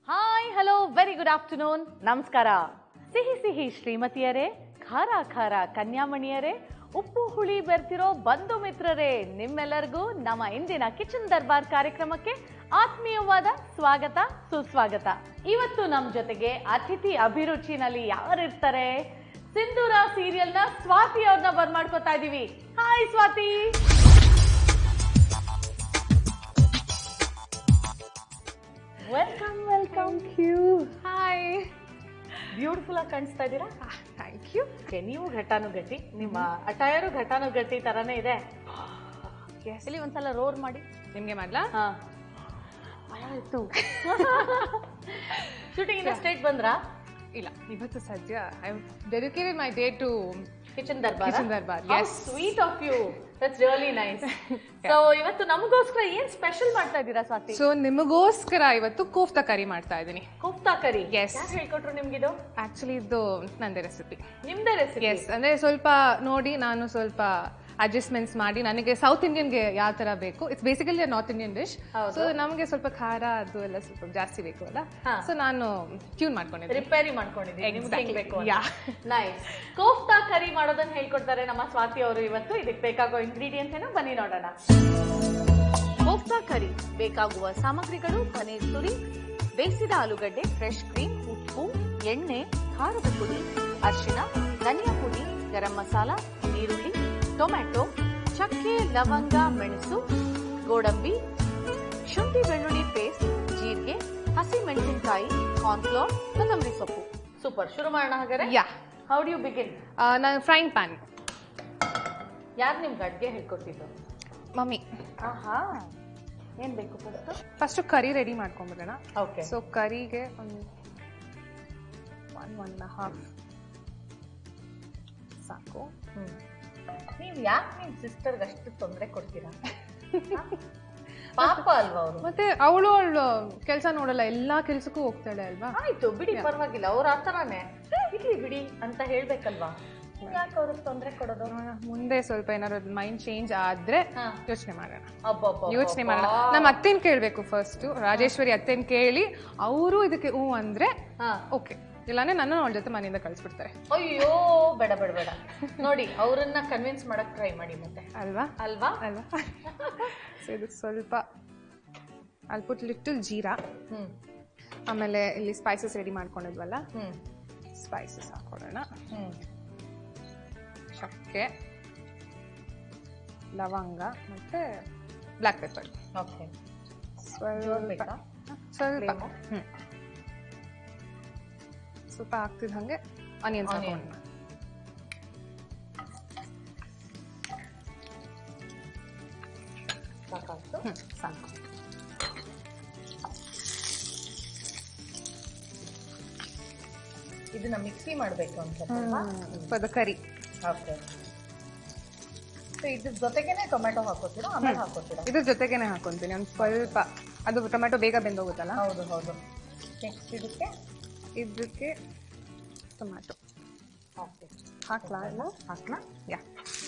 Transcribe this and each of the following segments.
Hi hello very good afternoon ನಮಸ್ಕಾರ ಸಿಹಿ ಸಿಹಿ ಶ್ರೀಮತಿಯರೇ ಖಾರ ಖಾರ ಕನ್ಯಾಮಣಿಯರೇ ಉಪ್ಪು ಹುಳಿ ಬೆರ್ತಿರೋ ಬಂಧು ಮಿತ್ರರೇ ನಿಮ್ಮೆಲ್ಲರಿಗೂ ನಮ್ಮ ಇಂದಿನ ಕಿಚನ್ ದರ್ಬಾರ್ ಕಾರ್ಯಕ್ರಮಕ್ಕೆ ಆತ್ಮೀಯವಾದ ಸ್ವಾಗತ ಸುಸ್ವಾಗತ ಇವತ್ತು ನಮ್ಮ ಜೊತೆಗೆ ಅತಿಥಿ ಅಭಿರುಚಿನಲ್ಲಿ ಯಾರಿರ್ತಾರೆ ಸಿಂಧೂರ ಸೀರಿಯಲ್ನ ಸ್ವಾತಿ ಅವ್ರನ್ನ ಬರ್ಮಾಡ್ಕೋತಾ ಇದೀವಿ hi Swathi welcome welcome you hi beautiful ಆಗಿ ಕಾಣಿಸ್ತಾ ಇದ್ದೀರಾ ಥ್ಯಾಂಕ್ ಯು ಓಕೆ ನೀವು ಘಟಾನುಘಟಿ ನಿಮ್ಮ ಅಟೈರು ಘಟಾನುಘಟಿ ತರಾನೇ ಇದೆ ಇಲ್ಲಿ ಒಂದ್ಸಲ ರೋರ್ ಮಾಡಿ ನಿಮಗೆ ಮಾಡ್ಲಾ ಹಾ ಆಯ್ತು ಶೂಟಿಂಗ್ ಇಂದ ಸ್ಟೇಟ್ ಬಂದ್ರಾ ಇಲ್ಲ ಇವತ್ತು ಸದ್ಯ I dedicated my day to kitchen Darbar Kitchen Darbar, yes. Sweet of you that's really nice so ಇವತ್ತು ನಮಗೋಸ್ಕರ ಏನ್ ಸ್ಪೆಷಲ್ ಮಾಡ್ತಾ ಇದ್ದೀರಾ ಸ್ವಾತಿ ಸೊ ನಿಮಗೋಸ್ಕರ ಇವತ್ತು ಕೋಫ್ತಾ ಕರಿ ಮಾಡ್ತಾ ಇದ್ದೀನಿ ಕುಫ್ತಾ ಕರಿ Yes. ಯಾರು ಹೇಳ್ಕೊಟ್ರು ನಿಮ್ಗಿದು ಆಕ್ಚುಲಿ ಇದು ನಂದೇ ರೆಸಿಪಿ ನಿಮ್ದೇ ರೆಸಿಪಿ ಎಸ್ ಅಂದ್ರೆ ಸ್ವಲ್ಪ ನೋಡಿ ನಾನು ಸ್ವಲ್ಪ ಅಡ್ಜಸ್ಟ್ಮೆಂಟ್ಸ್ ಮಾಡಿ ನನಗೆ ಸೌತ್ ಇಂಡಿಯನ್ಗೆ ಯಾವ ತರ ಬೇಕು it's basically north Indian dish ಹೌದು. ಸೊ ನಮಗೆ ಸ್ವಲ್ಪ ಖಾರ ಅದು ಎಲ್ಲ ಸ್ವಲ್ಪ ಜಾಸ್ತಿ ಬೇಕು ಅಲ್ಲ ಹಾ. ಸೊ ನಾನು ಟ್ಯೂನ್ ಮಾಡ್ಕೊಂಡಿದ್ದೆ ರಿಪೇರಿ ಮಾಡ್ಕೊಂಡಿದ್ದೀವಿ ನಿಮ್ಗೆ ಹೆಂಗ್ Exactly. ಬೇಕು Yeah. ನೈಸ್ ಕೋಫ್ತಾ ಕರಿ ಮಾಡೋದನ್ನ ಹೇಳ್ಕೊಡ್ತಾರೆ ನಮ್ಮ ಸ್ವಾತಿ ಅವರು ಇವತ್ತು ಇದಕ್ಕೆ ಬೇಕಾಗೋ ಇಂಗ್ರೀಡಿಯೆಂಟ್ಸ್ ಏನೋ ಬನ್ನಿ ನೋಡೋಣ ಕೋಫ್ತಾ ಕರಿ ಬೇಕಾಗುವ ಸಾಮಗ್ರಿಗಳು ಪನೀರ್ ತುರಿ ಬೇಯಿಸಿದ ಆಲೂಗಡ್ಡೆ ಫ್ರೆಶ್ ಕ್ರೀಮ್ ಉಪ್ಪು ಎಣ್ಣೆ ಖಾರದ ಪುಡಿ ಅರಿಶಿನ ಧನಿಯಾ ಪುಡಿ ಗರಂ ಮಸಾಲ ಈರುಳ್ಳಿ ಟೊಮ್ಯಾಟೊ ಚಕ್ಕೆ ಲವಂಗ ಮೆಣಸು ಗೋಡಂಬಿ ಶುಂಠಿ ಬೆಳ್ಳುಳ್ಳಿ ಪೇಸ್ಟ್ ಜೀರಿಗೆ ಹಸಿ ಮೆಣಸಿನಕಾಯಿ ಕಾರ್ನ್ಫ್ಲೋರ್ ಕೊತ್ತಂಬರಿ ಸೊಪ್ಪು ಸೂಪರ್ ಶುರು ಮಾಡೋಣ ಹಾಗಾದ್ರೆ yeah how do you begin ನಾನು ಫ್ರೈಂಗ್ ಪ್ಯಾನ್ ಯಾರು ನಿಮ್ಗೆ ಅಡ್ಗೆ ಹೇಳ್ಕೊಟ್ಟಿದ್ದು ಮಮ್ಮಿ ಆಹಾ ಏನ್ ಬೇಕು ಫಸ್ಟ್ ಫಸ್ಟ್ ಕರಿ ರೆಡಿ ಮಾಡ್ಕೊಂಡ್ಬಿಡೋಣ ಓಕೆ ಸೊ ಕರಿಗೆ ಒಂದು ಒನ್ ಒನ್ ಹಾಫ್ ಸಾಕು ನೀವ್ ಯಾಕೆ ನಿಮ್ ಸಿಸ್ಟರ್ಗೆ ಅಷ್ಟು ತೊಂದರೆ ಕೊಡ್ತೀರಾ ಹ? ಪಾಪ ಅಲ್ವಾ ಅವರು ಮತ್ತೆ ಅವಳು ಅವಳು ಕೆಲಸ ನೋಡಲ್ಲ ಎಲ್ಲಾ ಕೆಲ್ಸಕ್ಕೂ ಹೋಗ್ತಾಳೆ ಅಲ್ವಾ ಆಯ್ತು ಬಿಡಿ ಪರವಾಗಿಲ್ಲ ಅವ್ರ ಆತರಾನೇ ಇರ್ಲಿ ಬಿಡಿ ಅಂತ ಹೇಳ್ಬೇಕಲ್ವಾ ಯಾಕೆ ಅವ್ರಿಗೆ ತೊಂದರೆ ಕೊಡೋದು ಮುಂದೆ ಸ್ವಲ್ಪ ಏನಾದ್ರು ಮೈಂಡ್ ಚೇಂಜ್ ಆದ್ರೆ ಹಾ. ಯೋಚನೆ ಮಾಡೋಣ ಅಬ್ಬಬ್ಬಬ್ಬ. ಯೋಚನೆ ಮಾಡೋಣ ನಮ್ಮ ಅತ್ತೆನ್ ಕೇಳ್ಬೇಕು ಫಸ್ಟ್ ರಾಜೇಶ್ವರಿ ಅತ್ತೆನ್ ಕೇಳಿ ಅವರು ಇದಕ್ಕೆ ಹ್ಞೂ ಅಂದ್ರೆ ಹಾ ಓಕೆ ಇಲ್ಲಾಂದ್ರೆ ನನ್ನ ಅವಳ ಜೊತೆ ಮನೆಯಿಂದ ಕಳಿಸ್ಬಿಡ್ತಾರೆ ಅಯ್ಯೋ ಬೇಡ ಬೇಡ ಬೇಡ ನೋಡಿ ಅವ್ರನ್ನ ಕನ್ವಿನ್ಸ್ ಮಾಡಕ್ ಟ್ರೈ ಮಾಡಿ ಮತ್ತೆ ಅಲ್ವಾ ಅಲ್ವಾ ಅಲ್ವಾ ಸೊ ಇದಕ್ಕೆ ಸ್ವಲ್ಪ ಅಲ್ಲಿ ಪುಟ್ ಲಿಟಲ್ ಜೀರಾ ಹ್ಮ್ ಆಮೇಲೆ ಇಲ್ಲಿ ಸ್ಪೈಸಸ್ ರೆಡಿ ಮಾಡ್ಕೊಂಡಿದ್ವಲ್ಲ ಹ್ಮ್ ಸ್ಪೈಸಸ್ ಹಾಕೊಳ್ಳೋಣ ಹ್ಮ್ ಚಕ್ಕೆ ಲವಂಗ ಮತ್ತೆ ಬ್ಲ್ಯಾಕ್ ಪೆಪ್ಪರ್ ಓಕೆ ಸ್ವಲ್ಪ ಬೇಕಾ ಸ್ವಲ್ಪ Flame? ಹ್ಮ್ ಸ್ವಲ್ಪ ಆಗ್ತಿದ್ ಹಂಗೆ ಆನಿಯನ್ಸ್ Onion. ಹಾಕೋಣ ಸಾಕಾಯ್ತು ಹ್ಮ್ ಸಾಕು ಇದನ್ನ ಮಿಕ್ಸಿ ಮಾಡ್ಬೇಕು ಅನ್ಸುತ್ತಲ್ವಾ ಫಾರ್ ಕರಿ ಓಕೆ ಸೊ ಇದ್ರ ಜೊತೆಗೇನೆ ಟೊಮೆಟೊ ಹಾಕೋತೀರಾ ಆಮೇಲೆ ಹಾಕೋತೀರಾ ಇದ್ರ ಜೊತೆಗೇನೆ ಹಾಕೊಂತೀನಿ ಒಂದು ಸ್ವಲ್ಪ ಅದು ಟೊಮೆಟೊ ಬೇಗ ಬೆಂದೋಗುತ್ತಲ್ಲ ಹೌದು ಹೌದು ನೆಕ್ಸ್ಟ್ ಇದಕ್ಕೆ ಇದಕ್ಕೆ ಟೊಮ್ಯಾಟೊ ಓಕೆ ಹಾಕ್ಲಾ ಇಲ್ಲ ಹಾಕ್ಲಾ ಯಾ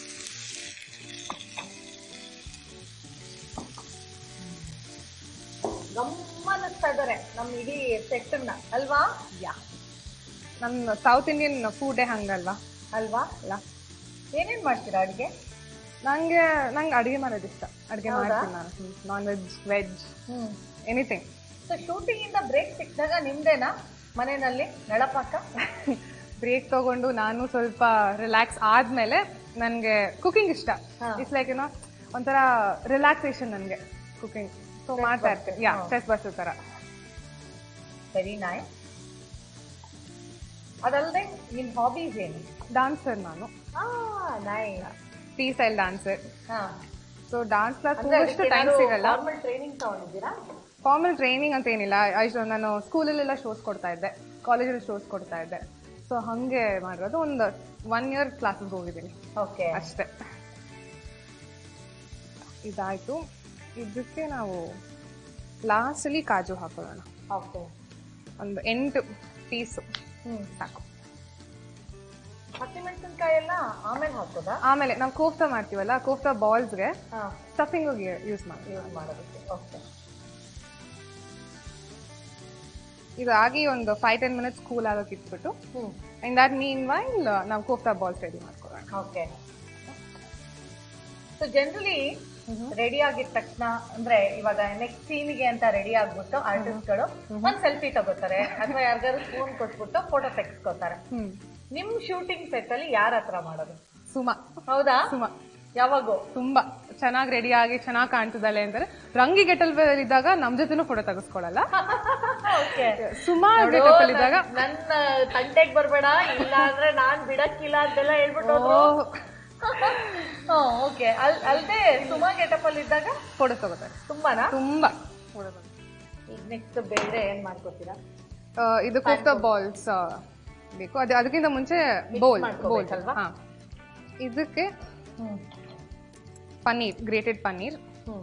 ಗಮ್ಮನಿಸ್ತಾ ಇದ್ದಾರೆ ನಮ್ಮ ಇಡೀ ಸೆಟ್ಟನ್ನ ಅಲ್ವಾ ಯಾ ನಮ್ಮ ಸೌತ್ ಇಂಡಿಯನ್ ಫುಡೇ ಹಂಗಲ್ವಾ ಅಲ್ವಾ ಅಲ್ಲ ಏನೇನ್ ಮಾಡ್ತೀರಾ ಅಡ್ಗೆ ನಂಗೆ ನಂಗೆ ಅಡುಗೆ ಮಾಡೋದು ಇಷ್ಟ ಅಡುಗೆ ಹೌದಾ? ಮಾಡ್ತೀನಿ ನಾನು non veg veg hmm anything so shooting ಇಂದ ಬ್ರೇಕ್ ಸಿಕ್ಕಿದಾಗ ನಿಮ್ದೇನಾ ಮನೆಯಲ್ಲಿ ನಳಪಾಕ ಬ್ರೇಕ್ ತಗೊಂಡು ನಾನು ಸ್ವಲ್ಪ ರಿಲ್ಯಾಕ್ಸ್ ಆದ್ಮೇಲೆ ನನಗೆ ಕುಕಿಂಗ್ ಇಷ್ಟ ಹಾ. ಇಟ್ಸ್ ಲೈಕ್ ಏನೋ ಒಂಥರ ರಿಲ್ಯಾಕ್ಸೇಷನ್ ನನಗೆ ಕುಕಿಂಗ್ ಸೊ ಮಾಡ್ತಾ ಇರ್ತೀನಿ ಯಾ ಹಾ. ಸ್ಟ್ರೆಸ್ ಬರ್ಸೋ ಥರ ವೆರಿ ನೈಸ್ ಅದಲ್ಲದೆ ನಿಮ್ ಹಾಬೀಸ್ ಏನು ಡಾನ್ಸರ್ ನಾನು ಆ ನೈಸ್ ಫ್ರೀ ಸ್ಟೈಲ್ ಡಾನ್ಸರ್ ಹಾ ಸೊ ಡಾನ್ಸ್ ಕ್ಲಾಸ್ ಹೋಗೋಷ್ಟು ಟೈಮ್ ಸಿಗಲ್ಲ ನಾರ್ಮಲ್ ಟ್ರೈನಿಂಗ್ ತಗೊಂಡಿದ್ದೀರಾ ಫಾರ್ಮಲ್ ಟ್ರೈನಿಂಗ್ ಅಂತ ಏನಿಲ್ಲ ಅಷ್ಟು ನಾನು ಸ್ಕೂಲಲ್ಲೆಲ್ಲ ಶೋಸ್ ಕೊಡ್ತಾ ಇದ್ದೆ ಕಾಲೇಜಲ್ಲಿ ಶೋಸ್ ಕೊಡ್ತಾ ಇದ್ದೆ ಸೊ ಹಾಗೆ ಮಾಡಿರೋದು ಒಂದು ಒನ್ ಇಯರ್ ಕ್ಲಾಸಿಗೆ ಹೋಗಿದ್ದೀನಿ ಓಕೆ ಅಷ್ಟೇ ಇದಾಯ್ತು ಇದಕ್ಕೆ ನಾವು ಲಾಸ್ಟಲ್ಲಿ ಕಾಜು ಹಾಕೊಳ್ಳೋಣ ಓಕೆ ಒಂದು ಎಂಟು ಪೀಸು ಹ್ಮ್ ಸಾಕು ಹಸಿಮೆಣಸಿನ್ಕಾಯಿ ಎಲ್ಲ ಆಮೇಲೆ ಹಾಕೋದಾ ಆಮೇಲೆ ನಾವು ಕೋಫ್ತಾ ಮಾಡ್ತೀವಲ್ಲ ಕೋಫ್ತಾ ಬಾಲ್ಸ್ಗೆ ಹಾ ಸ್ಟಫಿಂಗಿಗೆ ಯೂಸ್ ಮಾಡ್ತೀವಿ ಯೂಸ್ ಮಾಡೋದಕ್ಕೆ ಓಕೆ ಇದಾಗಿ ಒಂದು ಫೈವ್ ಟೆನ್ ಮಿನಿಟ್ಸ್ ಕೂಲ್ ಆಗೋಕೆ ಇಟ್ಬಿಟ್ಟು ಹ್ಮ್ ಇನ್ ದಟ್ ಮೀನ್ ವೈಲ್ ನಾವು ಕೋಫ್ತಾ ಬಾಲ್ಸ್ ರೆಡಿ ಮಾಡ್ಕೊಳ್ಳೋಣ ಓಕೆ ಸೊ ಜನರಲಿ ರೆಡಿ ಆಗಿದ ತಕ್ಷಣ ಅಂದ್ರೆ ಇವಾಗ ನೆಕ್ಸ್ಟ್ ಸೀನಿಗೆ ಅಂತ ರೆಡಿ ಆಗ್ಬಿಟ್ಟು ಆರ್ಟಿಸ್ಟ್ಗಳು ಒಂದ್ ಸೆಲ್ಫಿ ತಗೋತಾರೆ ಅಥವಾ ಯಾರಿಗಾದ್ರು ಫೋನ್ ಕೊಟ್ಬಿಟ್ಟು ಫೋಟೋ ತೆಗೆಸ್ಕೋತಾರೆ ಹ್ಮ್ ನಿಮ್ ಶೂಟಿಂಗ್ ಸೆಟ್ ಅಲ್ಲಿ ಯಾರ ಹತ್ರ ಮಾಡೋದು ಸುಮಾ ಹೌದಾ ಸುಮಾ ಯಾವಾಗೋ ತುಂಬಾ ಚೆನ್ನಾಗಿ ರೆಡಿ ಆಗಿ ಚೆನ್ನಾಗಿ ಕಾಣ್ತಿದ್ದಾಳೆ ಅಂತಾರೆ ರಂಗಿ ಗೆಟಲ್ ಇದ್ದಾಗ ನಮ್ ಜೊತೆನೂ ಫೋಟೋ ತೆಗೆಸ್ಕೊಳಲ್ಲ ಓಕೆ ಸುಮಾ ಗೆಟಪ್ ಅಲ್ಲಿ ಇದ್ದಾಗ ನನ್ನ ತಂಟೆಗ್ ಬರ್ಬೇಡ ಇಲ್ಲ ಅಂದ್ರೆ ನಾನ್ ಬಿಡಕ್ಕಿಲ್ಲ ಅಂತೆಲ್ಲ ಹೇಳ್ಬಿಟ್ಟು ಹೋದ್ರು ಓಕೆ ಅಲ್ ಅಲ್ದೆ ಸುಮಾ ಗೆಟಪ್ ಅಲ್ಲಿ ಇದ್ದಾಗ ಫೋಟೋ ತಗೋತಾರೆ ತುಂಬಾನಾ ತುಂಬಾ ಈಗ ನೆಕ್ಸ್ಟ್ ಬೇರೆ ಏನ್ ಮಾಡ್ಕೋತೀರಾ ಆ, ಇದು ಕೋಫ್ತಾ ಬಾಲ್ಸ್ ಬೇಕು ಅದೇ ಅದಕ್ಕಿಂತ ಮುಂಚೆ ಬೋಲ್ ಬೋಲ್ ಮಾಡ್ಕೊಬೇಕಲ್ವಾ? ಹಾ ಇದಕ್ಕೆ ಪನ್ನೀರ್ ಗ್ರೇಟೆಡ್ ಪನ್ನೀರ್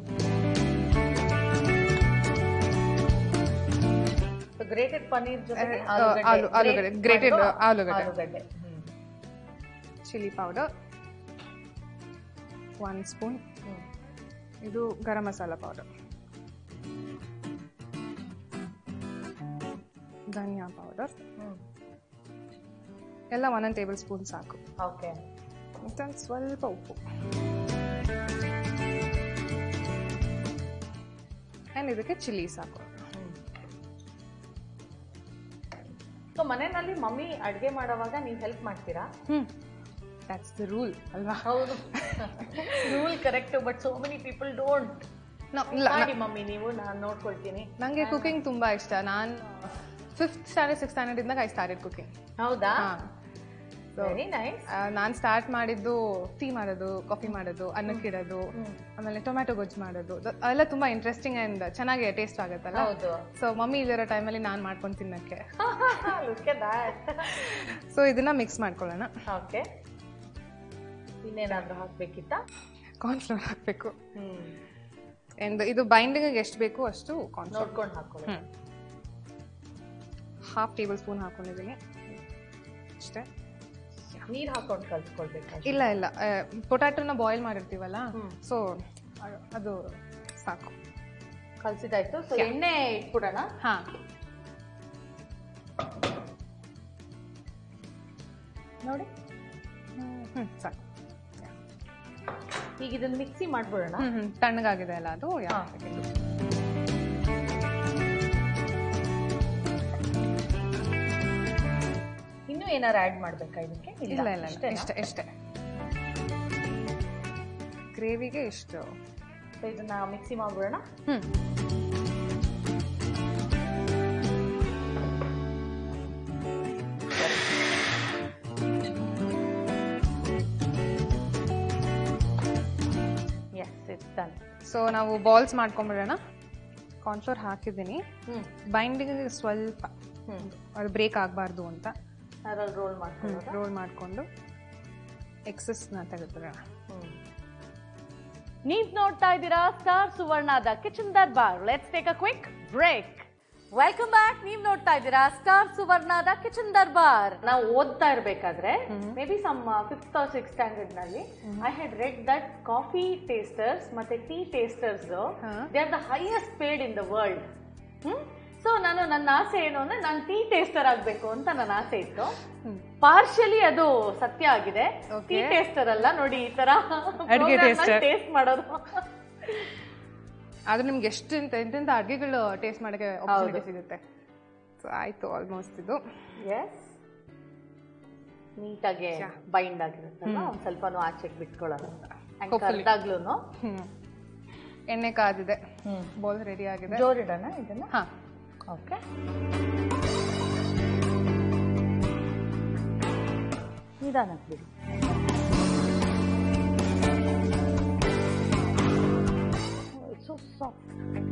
ಗ್ರೇಟೆಡ್ ಪನ್ನೀರ್ ಜೊತೆಗೆ ಆ, ಆಲು- ಆಲೂಗಡ್ಡೆ, grated ಆಲೂಗಡ್ಡೆ. ಆಲೂಗಡ್ಡೆ ಹ್ಮ್. ಚಿಲ್ಲಿ ಪೌಡರ್ ಒನ್ ಸ್ಪೂನ್ ಹ್ಮ್. ಇದು ಗರಂ ಮಸಾಲ ಪೌಡರ್ ಧನಿಯಾ ಪೌಡರ್ ಹ್ಮ್. ಎಲ್ಲ ಒಂದೊಂದು ಟೇಬಲ್ ಸ್ಪೂನ್ ಸಾಕು ಓಕೆ ಮತ್ತೆ ಒಂದ್ ಸ್ವಲ್ಪ ಉಪ್ಪು ಆ್ಯಂಡ್ ಇದಕ್ಕೆ ಚಿಲ್ಲಿ ಸಾಕು ಸೊ ಮನೆಯಲ್ಲಿ ಮಮ್ಮಿ ಅಡ್ಗೆ ಮಾಡೋವಾಗ ನೀವು ಹೆಲ್ಪ್ ಮಾಡ್ತೀರಾ ಹ್ಞೂ ದಟ್ಸ್ ದ ರೂಲ್ ಅಲ್ವಾ ಹೌದು rule correct but so many people don't ನಾವು ಇಲ್ಲ ಮಾಡಿ ಮಮ್ಮಿ ನೀವು ನಾನು ನೋಡ್ಕೊಳ್ತೀನಿ ನನಗೆ ಕುಕಿಂಗ್ ತುಂಬಾ ಇಷ್ಟ ನಾನು ಫಿಫ್ತ್ ಸ್ಟ್ಯಾಂಡರ್ಡ್ ಸಿಕ್ಸ್ ಸ್ಟ್ಯಾಂಡರ್ಡ್ ಇದ್ದಾಗ ಐ ಸ್ಟಾರ್ಟೆಡ್ ಕುಕಿಂಗ್ ಹೌದಾ ಹಾಂ ವೆರಿ ನೈಸ್ ನಾನು ಸ್ಟಾರ್ಟ್ ಮಾಡಿದ್ದು ಟೀ ಮಾಡೋದು ಕಾಫಿ ಮಾಡೋದು ಅನ್ನಕ್ಕಿಡೋದು ಆಮೇಲೆ ಟೊಮ್ಯಾಟೊ ಗೊಜ್ಜು ಮಾಡೋದು ದ- ಅವೆಲ್ಲ ತುಂಬಾ ಇಂಟ್ರೆಸ್ಟಿಂಗ್ ಅಂಡ್ ಚೆನ್ನಾಗಿ ಟೇಸ್ಟ್ ಆಗುತ್ತಲ್ಲ ಹೌದು ಸೊ ಮಮ್ಮಿ ಇಲ್ಲಿರೋ ಟೈಮಲ್ಲಿ ನಾನು ಮಾಡ್ಕೊಂಡು ತಿನ್ನಕ್ಕೆ ಲುಕ್ ಎಟ್ ದಟ್ ಸೊ ಇದನ್ನ ಮಿಕ್ಸ್ ಮಾಡ್ಕೊಳ್ಳೋಣ ಓಕೆ ಇನ್ನೇನಾದ್ರೂ ಹಾಕ್ಬೇಕಿತ್ತಾ ಕಾರ್ನ್ಫ್ಲವರ್ ಹಾಕಬೇಕು ಹ್ಮ್ ಅಂಡ್ ಇದು ಬೈಂಡಿಂಗ್ ಎಷ್ಟು ಬೇಕು ಅಷ್ಟು ಕಾರ್ನ್ಫ್ಲವರ್ ನೋಡ್ಕೊಂಡು ಹಾಕೊಳ್ಳಿ ಹ್ಮ್ ಹಾಫ್ ಟೇಬಲ್ ಸ್ಪೂನ್ ಹಾಕೊಂಡಿದ್ದೀನಿ ಅಷ್ಟೇ ನೀರ್ ಹಾಕೊಂಡು ಕಲ್ಸ್ಕೊಳ್ಬೇಕು ಇಲ್ಲ ಇಲ್ಲ ಪೊಟ್ಯಾಟೊನ ಬಾಯ್ಲ್ ಮಾಡಿರ್ತೀವಲ್ಲ ಹ್ಮ್. ಸೊ ಅದು ಸಾಕು ಕಲ್ಸಿದಾಯ್ತು ಸೊ ಎಣ್ಣೆ ಇಟ್ಬಿಡೋಣ ಹಾ ನೋಡಿ ಹ್ಮ್ ಸಾಕು ಈಗ ಇದನ್ನ ಮಿಕ್ಸಿ ಮಾಡ್ಬಿಡೋಣ ಹ್ಮ್ ಹ್ಮ್ ತಣ್ಣಗಾಗಿದೆ ಅಲ್ಲ ಅದು ಹಾ. ಇನ್ನೂ ಏನಾರು ಆಡ್ ಮಾಡ್ಬೇಕಾ ಇದಕ್ಕೆ ಇಲ್ಲ ಇಲ್ಲ ಇಲ್ಲ ಇಷ್ಟೇನಾ? ಇಷ್ಟೇ ಇಷ್ಟೇ ಗ್ರೇವಿಗೆ ಇಷ್ಟು So ಇದನ್ನ ಮಿಕ್ಸಿ ಮಾಡ್ಬಿಡೋಣ hmm yes it's done so ನಾವು ಬಾಲ್ಸ್ ಮಾಡ್ಕೊಂಬಿಡೋಣ ಕಾರ್ನ್ಫ್ಲೋರ್ ಹಾಕಿದ್ದೀನಿ ಹ್ಮ್ ಬೈಂಡಿಂಗ್ ಸ್ವಲ್ಪ ಹ್ಮ್ ಅದು ಬ್ರೇಕ್ ಆಗಬಾರ್ದು ಅಂತ ಅದ್ರಲ್ಲಿ ರೋಲ್ ಮಾಡ್ಕೊಳ್ಳೋದಾ ರೋಲ್ ಮಾಡಿಕೊಂಡು ಎಕ್ಸಸ್ನ ತೆಗೆದ್ಬಿಡೋಣ ಹ್ಮ್. ನೀವ್ ನೋಡ್ತಾ ಇದ್ದೀರಾ ಸ್ಟಾರ್ ಸುವರ್ಣದ kitchen Darbar let's take a quick break welcome back ನೀವ್ ನೋಡ್ತಾ ಇದ್ದೀರಾ ಸ್ಟಾರ್ ಸುವರ್ಣದ ಕಿಚನ್ ದರ್ಬಾರ್ ನಾವು ಓದ್ತಾ ಇರ್ಬೇಕಾದ್ರೆ maybe some fifth or six standard ನಲ್ಲಿ I had read that coffee tasters ಮತ್ತೆ ಟೀ ಟೇಸ್ಟರ್ಸ್ ಹಾ. They are the highest paid in the world hmm so ನಾನು ನನ್ನ ಆಸೆ ಏನು ಅಂದ್ರೆ ನಾನು ಟೀ ಟೇಸ್ಟರ್ ಆಗ್ಬೇಕು ಅಂತ ನನ್ನ ಆಸೆ ಇತ್ತು ಹ್ಮ್. ಪಾರ್ಶಲಿ ಅದು ಸತ್ಯ ಆಗಿದೆ Okay. ಟೀ ಟೇಸ್ಟರ್ ಅಲ್ಲ ನೋಡಿ ಈ ತರ ಅಡ್ಗೆ taster. ಟೇಸ್ಟ್ ಮಾಡೋದು ಆದ್ರೆ ನಿಮ್ಗೆ ಎಷ್ಟು ಎಂತ ಎಂತೆಂತ ಅಡುಗೆಗಳು ಟೇಸ್ಟ್ ಮಾಡೋಕ್ಕೆ ಆಪರ್ಚುನಿಟಿ ಸಿಗುತ್ತೆ ಸೊ ಆಯ್ತು ಆಲ್ಮೋಸ್ಟ್ ಇದು ಎಸ್ ನೀಟಾಗಿ Yeah. ಬೈಂಡ್ ಆಗಿರುತ್ತಲ್ಲ ಒಂದ್ ಸ್ವಲ್ಪನೂ ಆಚೆಗೆ ಬಿಟ್ಕೊಳ್ಳೋದು Hopefully. ಕರ್ದಾಗ್ಲೂನು ಹ್ಮ್ ಎಣ್ಣೆ ಕಾದಿದೆ ಹ್ಮ್ ಬಾಲ್ ರೆಡಿ ಆಗಿದೆ ಜೋರಿಡೋಣ ಇದನ್ನ ಹಾ ಓಕೆ ನಿಧಾನಕ್ಕೆ ಬಿಡಿ ಸೊ ಸಾಫ್ಟ್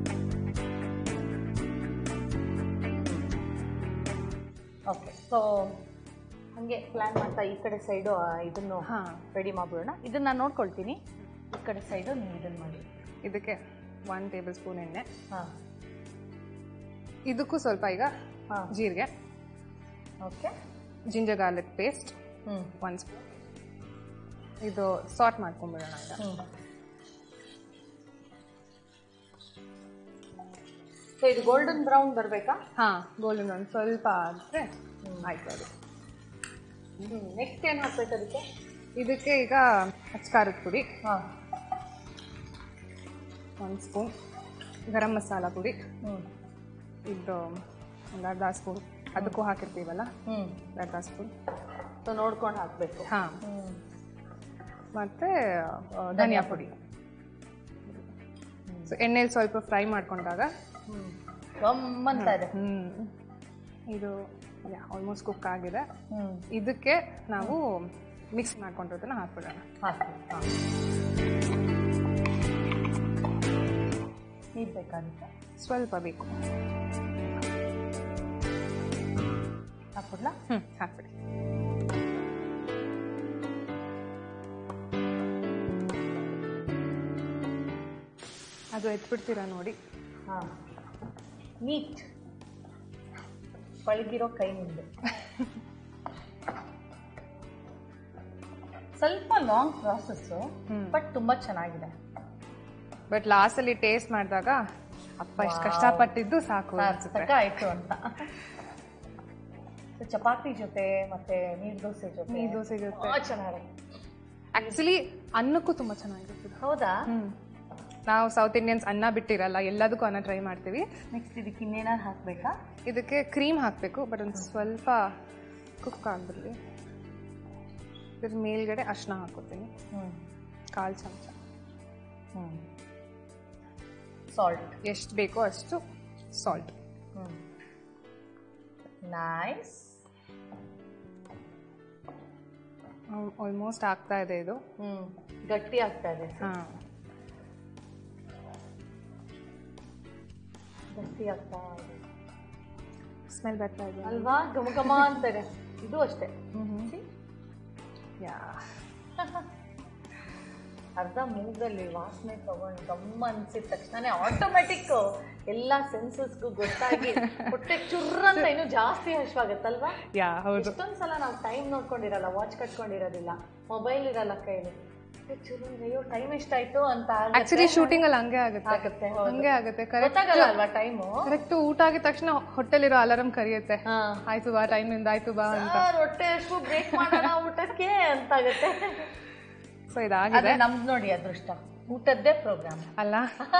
ಓಕೆ ಸೊ ಹಂಗೆ ಪ್ಲಾನ್ ಮಾಡ್ತಾ ಈ ಕಡೆ ಸೈಡು ಇದನ್ನು ಹಾ ರೆಡಿ ಮಾಡ್ಬಿಡೋಣ ಇದನ್ನ ನಾನು ನೋಡ್ಕೊಳ್ತೀನಿ ಈ ಕಡೆ ಸೈಡು ನೀವು ಇದನ್ನ ಮಾಡಿ ಇದಕ್ಕೆ ಒನ್ ಟೇಬಲ್ ಸ್ಪೂನ್ ಎಣ್ಣೆ ಹಾಂ ಇದಕ್ಕೂ ಸ್ವಲ್ಪ ಈಗ ಹಾಂ ಜೀರಿಗೆ ಓಕೆ ಜಿಂಜರ್ ಗಾರ್ಲಿಕ್ ಪೇಸ್ಟ್ ಹ್ಞೂ ಒನ್ ಸ್ಪೂನ್ ಇದು ಸಾರ್ಟ್ ಮಾಡ್ಕೊಂಡ್ಬಿಡೋಣ ಈಗ ಹ್ಞೂ ಸೊ ಇದು ಗೋಲ್ಡನ್ ಬ್ರೌನ್ ಬರಬೇಕಾ ಹಾ ಗೋಲ್ಡನ್ ಒಂದು ಸ್ವಲ್ಪ ಆದರೆ ಆಯ್ತು ಅದು ನೆಕ್ಸ್ಟ್ ಏನು ಹಾಕ್ಬೇಕು ಅದಕ್ಕೆ ಇದಕ್ಕೆ ಈಗ ಅಚ್ಕಾರದ ಪುಡಿ ಹಾಂ ಒಂದು ಸ್ಪೂನ್ ಗರಂ ಮಸಾಲ ಪುಡಿ ಹ್ಞೂ ಇದು ಒಂದು ಅರ್ಧ ಸ್ಪೂನ್ ಅದಕ್ಕೂ ಹಾಕಿರ್ತೀವಲ್ಲ ಹ್ಞೂ ಅರ್ಧ ಸ್ಪೂನ್ ಸೊ ನೋಡ್ಕೊಂಡು ಹಾಕಬೇಕು ಹಾಂ ಹ್ಞೂ ಮತ್ತು ಧನಿಯಾ ಪುಡಿ ಸೊ ಎಣ್ಣೆಲಿ ಸ್ವಲ್ಪ ಫ್ರೈ ಮಾಡ್ಕೊಂಡಾಗ ಹ್ಞೂ ಗಮ್ಮಂತ ಇದೆ ಹ್ಞೂ ಇದು ಆಲ್ಮೋಸ್ಟ್ ಕುಕ್ ಆಗಿದೆ ಹ್ಞೂ ಇದಕ್ಕೆ ನಾವು ಮಿಕ್ಸ್ ಮಾಡ್ಕೊಂಡಿರೋದನ್ನ ಹಾಕ್ಬಿಡೋಣ ಹಾಕಿ ಹಾಂ ನೀರು ಬೇಕಾಗುತ್ತೆ ಸ್ವಲ್ಪ ಬೇಕು ಹಾಕ್ಬಿಡ್ಲಾ ಹ್ಞೂ ಹಾಕ್ಬಿಡಿ ಅದು ಎತ್ಬಿಡ್ತೀರಾ ನೋಡಿ ಹಾಂ ನೀಟ್ ಪಳಗಿರೋ ಕೈ ಮುಂದೆ ಸ್ವಲ್ಪ ಲಾಂಗ್ ಪ್ರಾಸೆಸ್ಸು ಹ್ಮ್. ಬಟ್ ತುಂಬ ಚೆನ್ನಾಗಿದೆ ಬಟ್ ಲಾಸ್ಟಲ್ಲಿ ಟೇಸ್ಟ್ ಮಾಡಿದಾಗ ಅಪ್ಪ ಎಷ್ಟು ಕಷ್ಟಪಟ್ಟಿದ್ದು ಸಾಕು ಅನ್ಸುತ್ತೆ ಸಾರ್ಥಕ ಆಯ್ತು ಅಂತ So, ಚಪಾತಿ ಜೊತೆ ಮತ್ತೆ ನೀರ್ ದೋಸೆ ಜೊತೆ ನೀರ್ ದೋಸೆ ಜೊತೆ. ತುಂಬಾ ಚೆನ್ನಾಗಿದೆ ಆಕ್ಚುಲಿ ಅನ್ನಕ್ಕೂ ತುಂಬಾ ಚೆನ್ನಾಗಿರುತ್ತೆ ಹೌದಾ ಹ್ಮ್ ನಾವು ಸೌತ್ ಇಂಡಿಯನ್ಸ್ ಅನ್ನ ಬಿಟ್ಟಿರಲ್ಲ ಎಲ್ಲದಕ್ಕೂ ಅನ್ನ ಟ್ರೈ ಮಾಡ್ತೀವಿ ನೆಕ್ಸ್ಟ್ ಇದಕ್ಕೆ ಇನ್ನೇನಾದ್ರು ಹಾಕ್ಬೇಕಾ ಇದಕ್ಕೆ ಕ್ರೀಮ್ ಹಾಕಬೇಕು ಬಟ್ ಒಂದು ಸ್ವಲ್ಪ ಕುಕ್ ಆಗ್ಬಿಡ್ಲಿ ಇದ್ರ ಮೇಲ್ಗಡೆ ಅರ್ಶಿನ ಹಾಕೋತೀನಿ ಹ್ಞೂ ಕಾಲು ಚಮಚ ಹ್ಞೂ ಸಾಲ್ಟ್ ಎಷ್ಟು ಬೇಕೋ ಅಷ್ಟು ಸಾಲ್ಟ್ ಹ್ಞೂ ನೈಸ್ ಆಲ್ಮೋಸ್ಟ್ ಆಗ್ತಾ ಇದೆ ಇದು ಹ್ಞೂ ಗಟ್ಟಿ ಆಗ್ತಾ ಇದೆ ಹಾಂ ಗಟ್ಟಿ ಆಗ್ತಾ ಇದೆ ಸ್ಮೆಲ್ ಬರ್ತಾ ಇದೆ ಅಲ್ವಾ ಘಮ ಘಮ ಅಂತ ಇದೆ ಇದು ಅಷ್ಟೇ See? ಯಾ ಅರ್ಧ ಮೂಗಲ್ಲಿ ವಾಸನೆ ತಗೊಂಡು ಗಮ್ಮ ಅನ್ಸಿದ ತಕ್ಷಣ ಆಟೋಮೆಟಿಕ್ ಎಲ್ಲ ಸೆನ್ಸಸ್ಗೂ ಗೊತ್ತಾಗಿ ಹೊಟ್ಟೆ ಚುರ್ರ ಅಂತ ಇನ್ನೂ ಜಾಸ್ತಿ ಹಶ್ವಾಗತ್ತಲ್ವಾ ಯಾ ಹೌದು ಎಷ್ಟೊಂದ್ ಸಲ ನಾವು ಟೈಮ್ ನೋಡ್ಕೊಂಡಿರಲ್ಲ ವಾಚ್ ಕಟ್ಕೊಂಡಿರೋದಿಲ್ಲ ಮೊಬೈಲ್ ಇರಲ್ಲ ಕೈಲಿ ಹೊಟ್ಟೆ ಚುರ್ರ ಅಂದ್ರೆ, ಅಯ್ಯೋ ಟೈಮ್ ಎಷ್ಟಾಯ್ತು ಅಂತ ಆಗತ್ತೆ. ಆಕ್ಚುಲಿ ಶೂಟಿಂಗ್ ಅಲ್ಲಿ ಹಂಗೆ ಆಗುತ್ತೆ ಆಗತ್ತೆ, ಹೌದು. ಹಂಗೆ ಆಗುತ್ತೆ ಕರೆಕ್ಟ್ ಗೊತ್ತಾಗಲ್ಲ ಅಲ್ವಾ ಟೈಮು ಕರೆಕ್ಟ್ ಊಟ ಆಗಿದ ತಕ್ಷಣ ಹೊಟ್ಟೆಲಿರೋ ಅಲಾರಂ ಕರಿಯುತ್ತೆ ಹಾ ಆಯ್ತು ಬಾ ಟೈಮ್ ಇಂದ ಆಯ್ತು ಬಾ ಅಂತ ಸರ್ ಹೊಟ್ಟೆ ಅಷ್ಟು ಬ್ರೇಕ್ ಮಾಡೋಣ ಊಟಕ್ಕೆ ಅಂತ ಆಗುತ್ತೆ ಸೊ ಇದಾಗಿದೆ ಅದೇ ನಮ್ದು ನೋಡಿ ಅದೃಷ್ಟ ಊಟದ್ದೇ ಪ್ರೋಗ್ರಾಮ್ ಅಲ್ಲ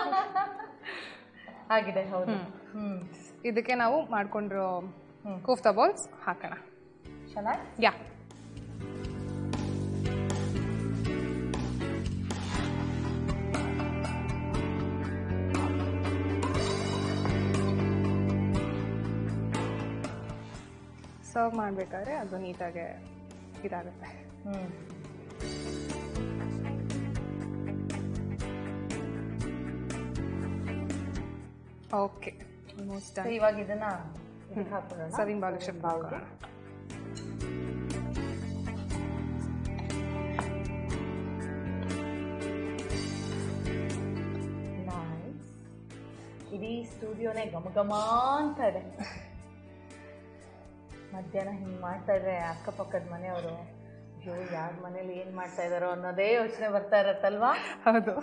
ಆಗಿದೆ ಹೌದು ಹ್ಮ್ ಇದಕ್ಕೆ ನಾವು ಮಾಡ್ಕೊಂಡಿರೋ ಹ್ಮ್. ಕೋಫ್ತಾ ಬಾಲ್ಸ್ ಹಾಕೋಣ ಚೆನ್ನಾಗಿ ಯಾ ಸರ್ವ್ ಮಾಡಬೇಕಾದ್ರೆ ಅದು ನೀಟಾಗಿ ಇದಾಗುತ್ತೆ ಹ್ಮ್ ಓಕೆ ಆಲ್ಮೋಸ್ಟ್ So, ಇವಾಗ ಇದನ್ನ ಇದಕ್ಕೆ ಹಾಕ್ಬಿಡೋಣ ಸರ್ವಿಂಗ್ ಬಾಲ್ ಶಿಫ್ಟ್ ಬೌಲ್ಗೆ. Nice. ಇಡೀ ಸ್ಟುಡಿಯೋನೇ ಘಮ ಘಮ ಅಂತ ಇದೆ ಮಧ್ಯಾಹ್ನ ಹಿಂಗೆ ಮಾಡ್ತಾ ಇದ್ರೆ ಅಕ್ಕಪಕ್ಕದ ಮನೆಯವರು ಅಯ್ಯೋ ಯಾರ ಮನೇಲಿ ಏನು ಮಾಡ್ತಾ ಇದಾರೋ ಅನ್ನೋದೇ ಯೋಚನೆ ಬರ್ತಾ ಇರತ್ತಲ್ವಾ ಹೌದು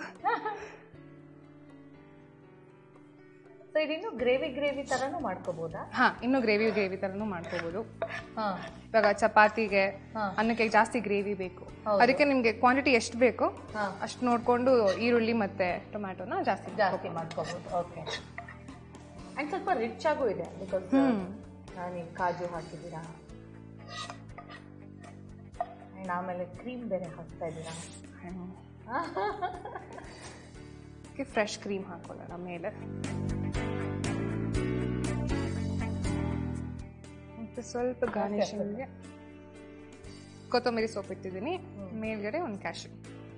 ಸೊ ಇದಿನ್ನು ಗ್ರೇವಿ ಗ್ರೇವಿ ಥರನೂ ಮಾಡ್ಕೋಬೋದಾ ಹಾ ಇನ್ನು ಗ್ರೇವಿ ಗ್ರೇವಿ ಥರನೂ ಮಾಡ್ಕೋಬೋದು ಹಾಂ ಇವಾಗ ಚಪಾತಿಗೆ ಹಾ. ಅನ್ನಕ್ಕೆ ಜಾಸ್ತಿ ಗ್ರೇವಿ ಬೇಕು ಹೌದು. ಅದಕ್ಕೆ ನಿಮಗೆ ಕ್ವಾಂಟಿಟಿ ಎಷ್ಟು ಬೇಕು ಹಾಂ ಅಷ್ಟು ನೋಡಿಕೊಂಡು ಈರುಳ್ಳಿ ಮತ್ತೆ ಟೊಮ್ಯಾಟೊನ ಜಾಸ್ತಿ ಜಾಸ್ತಿ ಮಾಡ್ಕೋಬೋದು ಓಕೆ ಆ್ಯಂಡ್ ಸ್ವಲ್ಪ ರಿಚ್ ಆಗೂ ಇದೆ ಬಿಕಾಸ್ ಹ್ಮ್ ನೀವು ಕಾಜು ಹಾಕಿದ್ದೀರಾ ಆ್ಯಂಡ್ ಆಮೇಲೆ ಕ್ರೀಮ್ ಬೇರೆ ಹಾಕ್ತಾ ಇದ್ದೀರಾ ಫ್ರೆಶ್ ಕ್ರೀಮ್ ಹಾಕೊಳ್ಳೋಣ ಮೇಲೆ ಮತ್ತೆ ಸ್ವಲ್ಪ ಗಾರ್ನಿಶಿಂಗ್ಗೆ ಕೊತ್ತಂಬರಿ ಸೊಪ್ಪು ಇಟ್ಟಿದ್ದೀನಿ ಮೇಲ್ಗಡೆ ಒಂದು cashew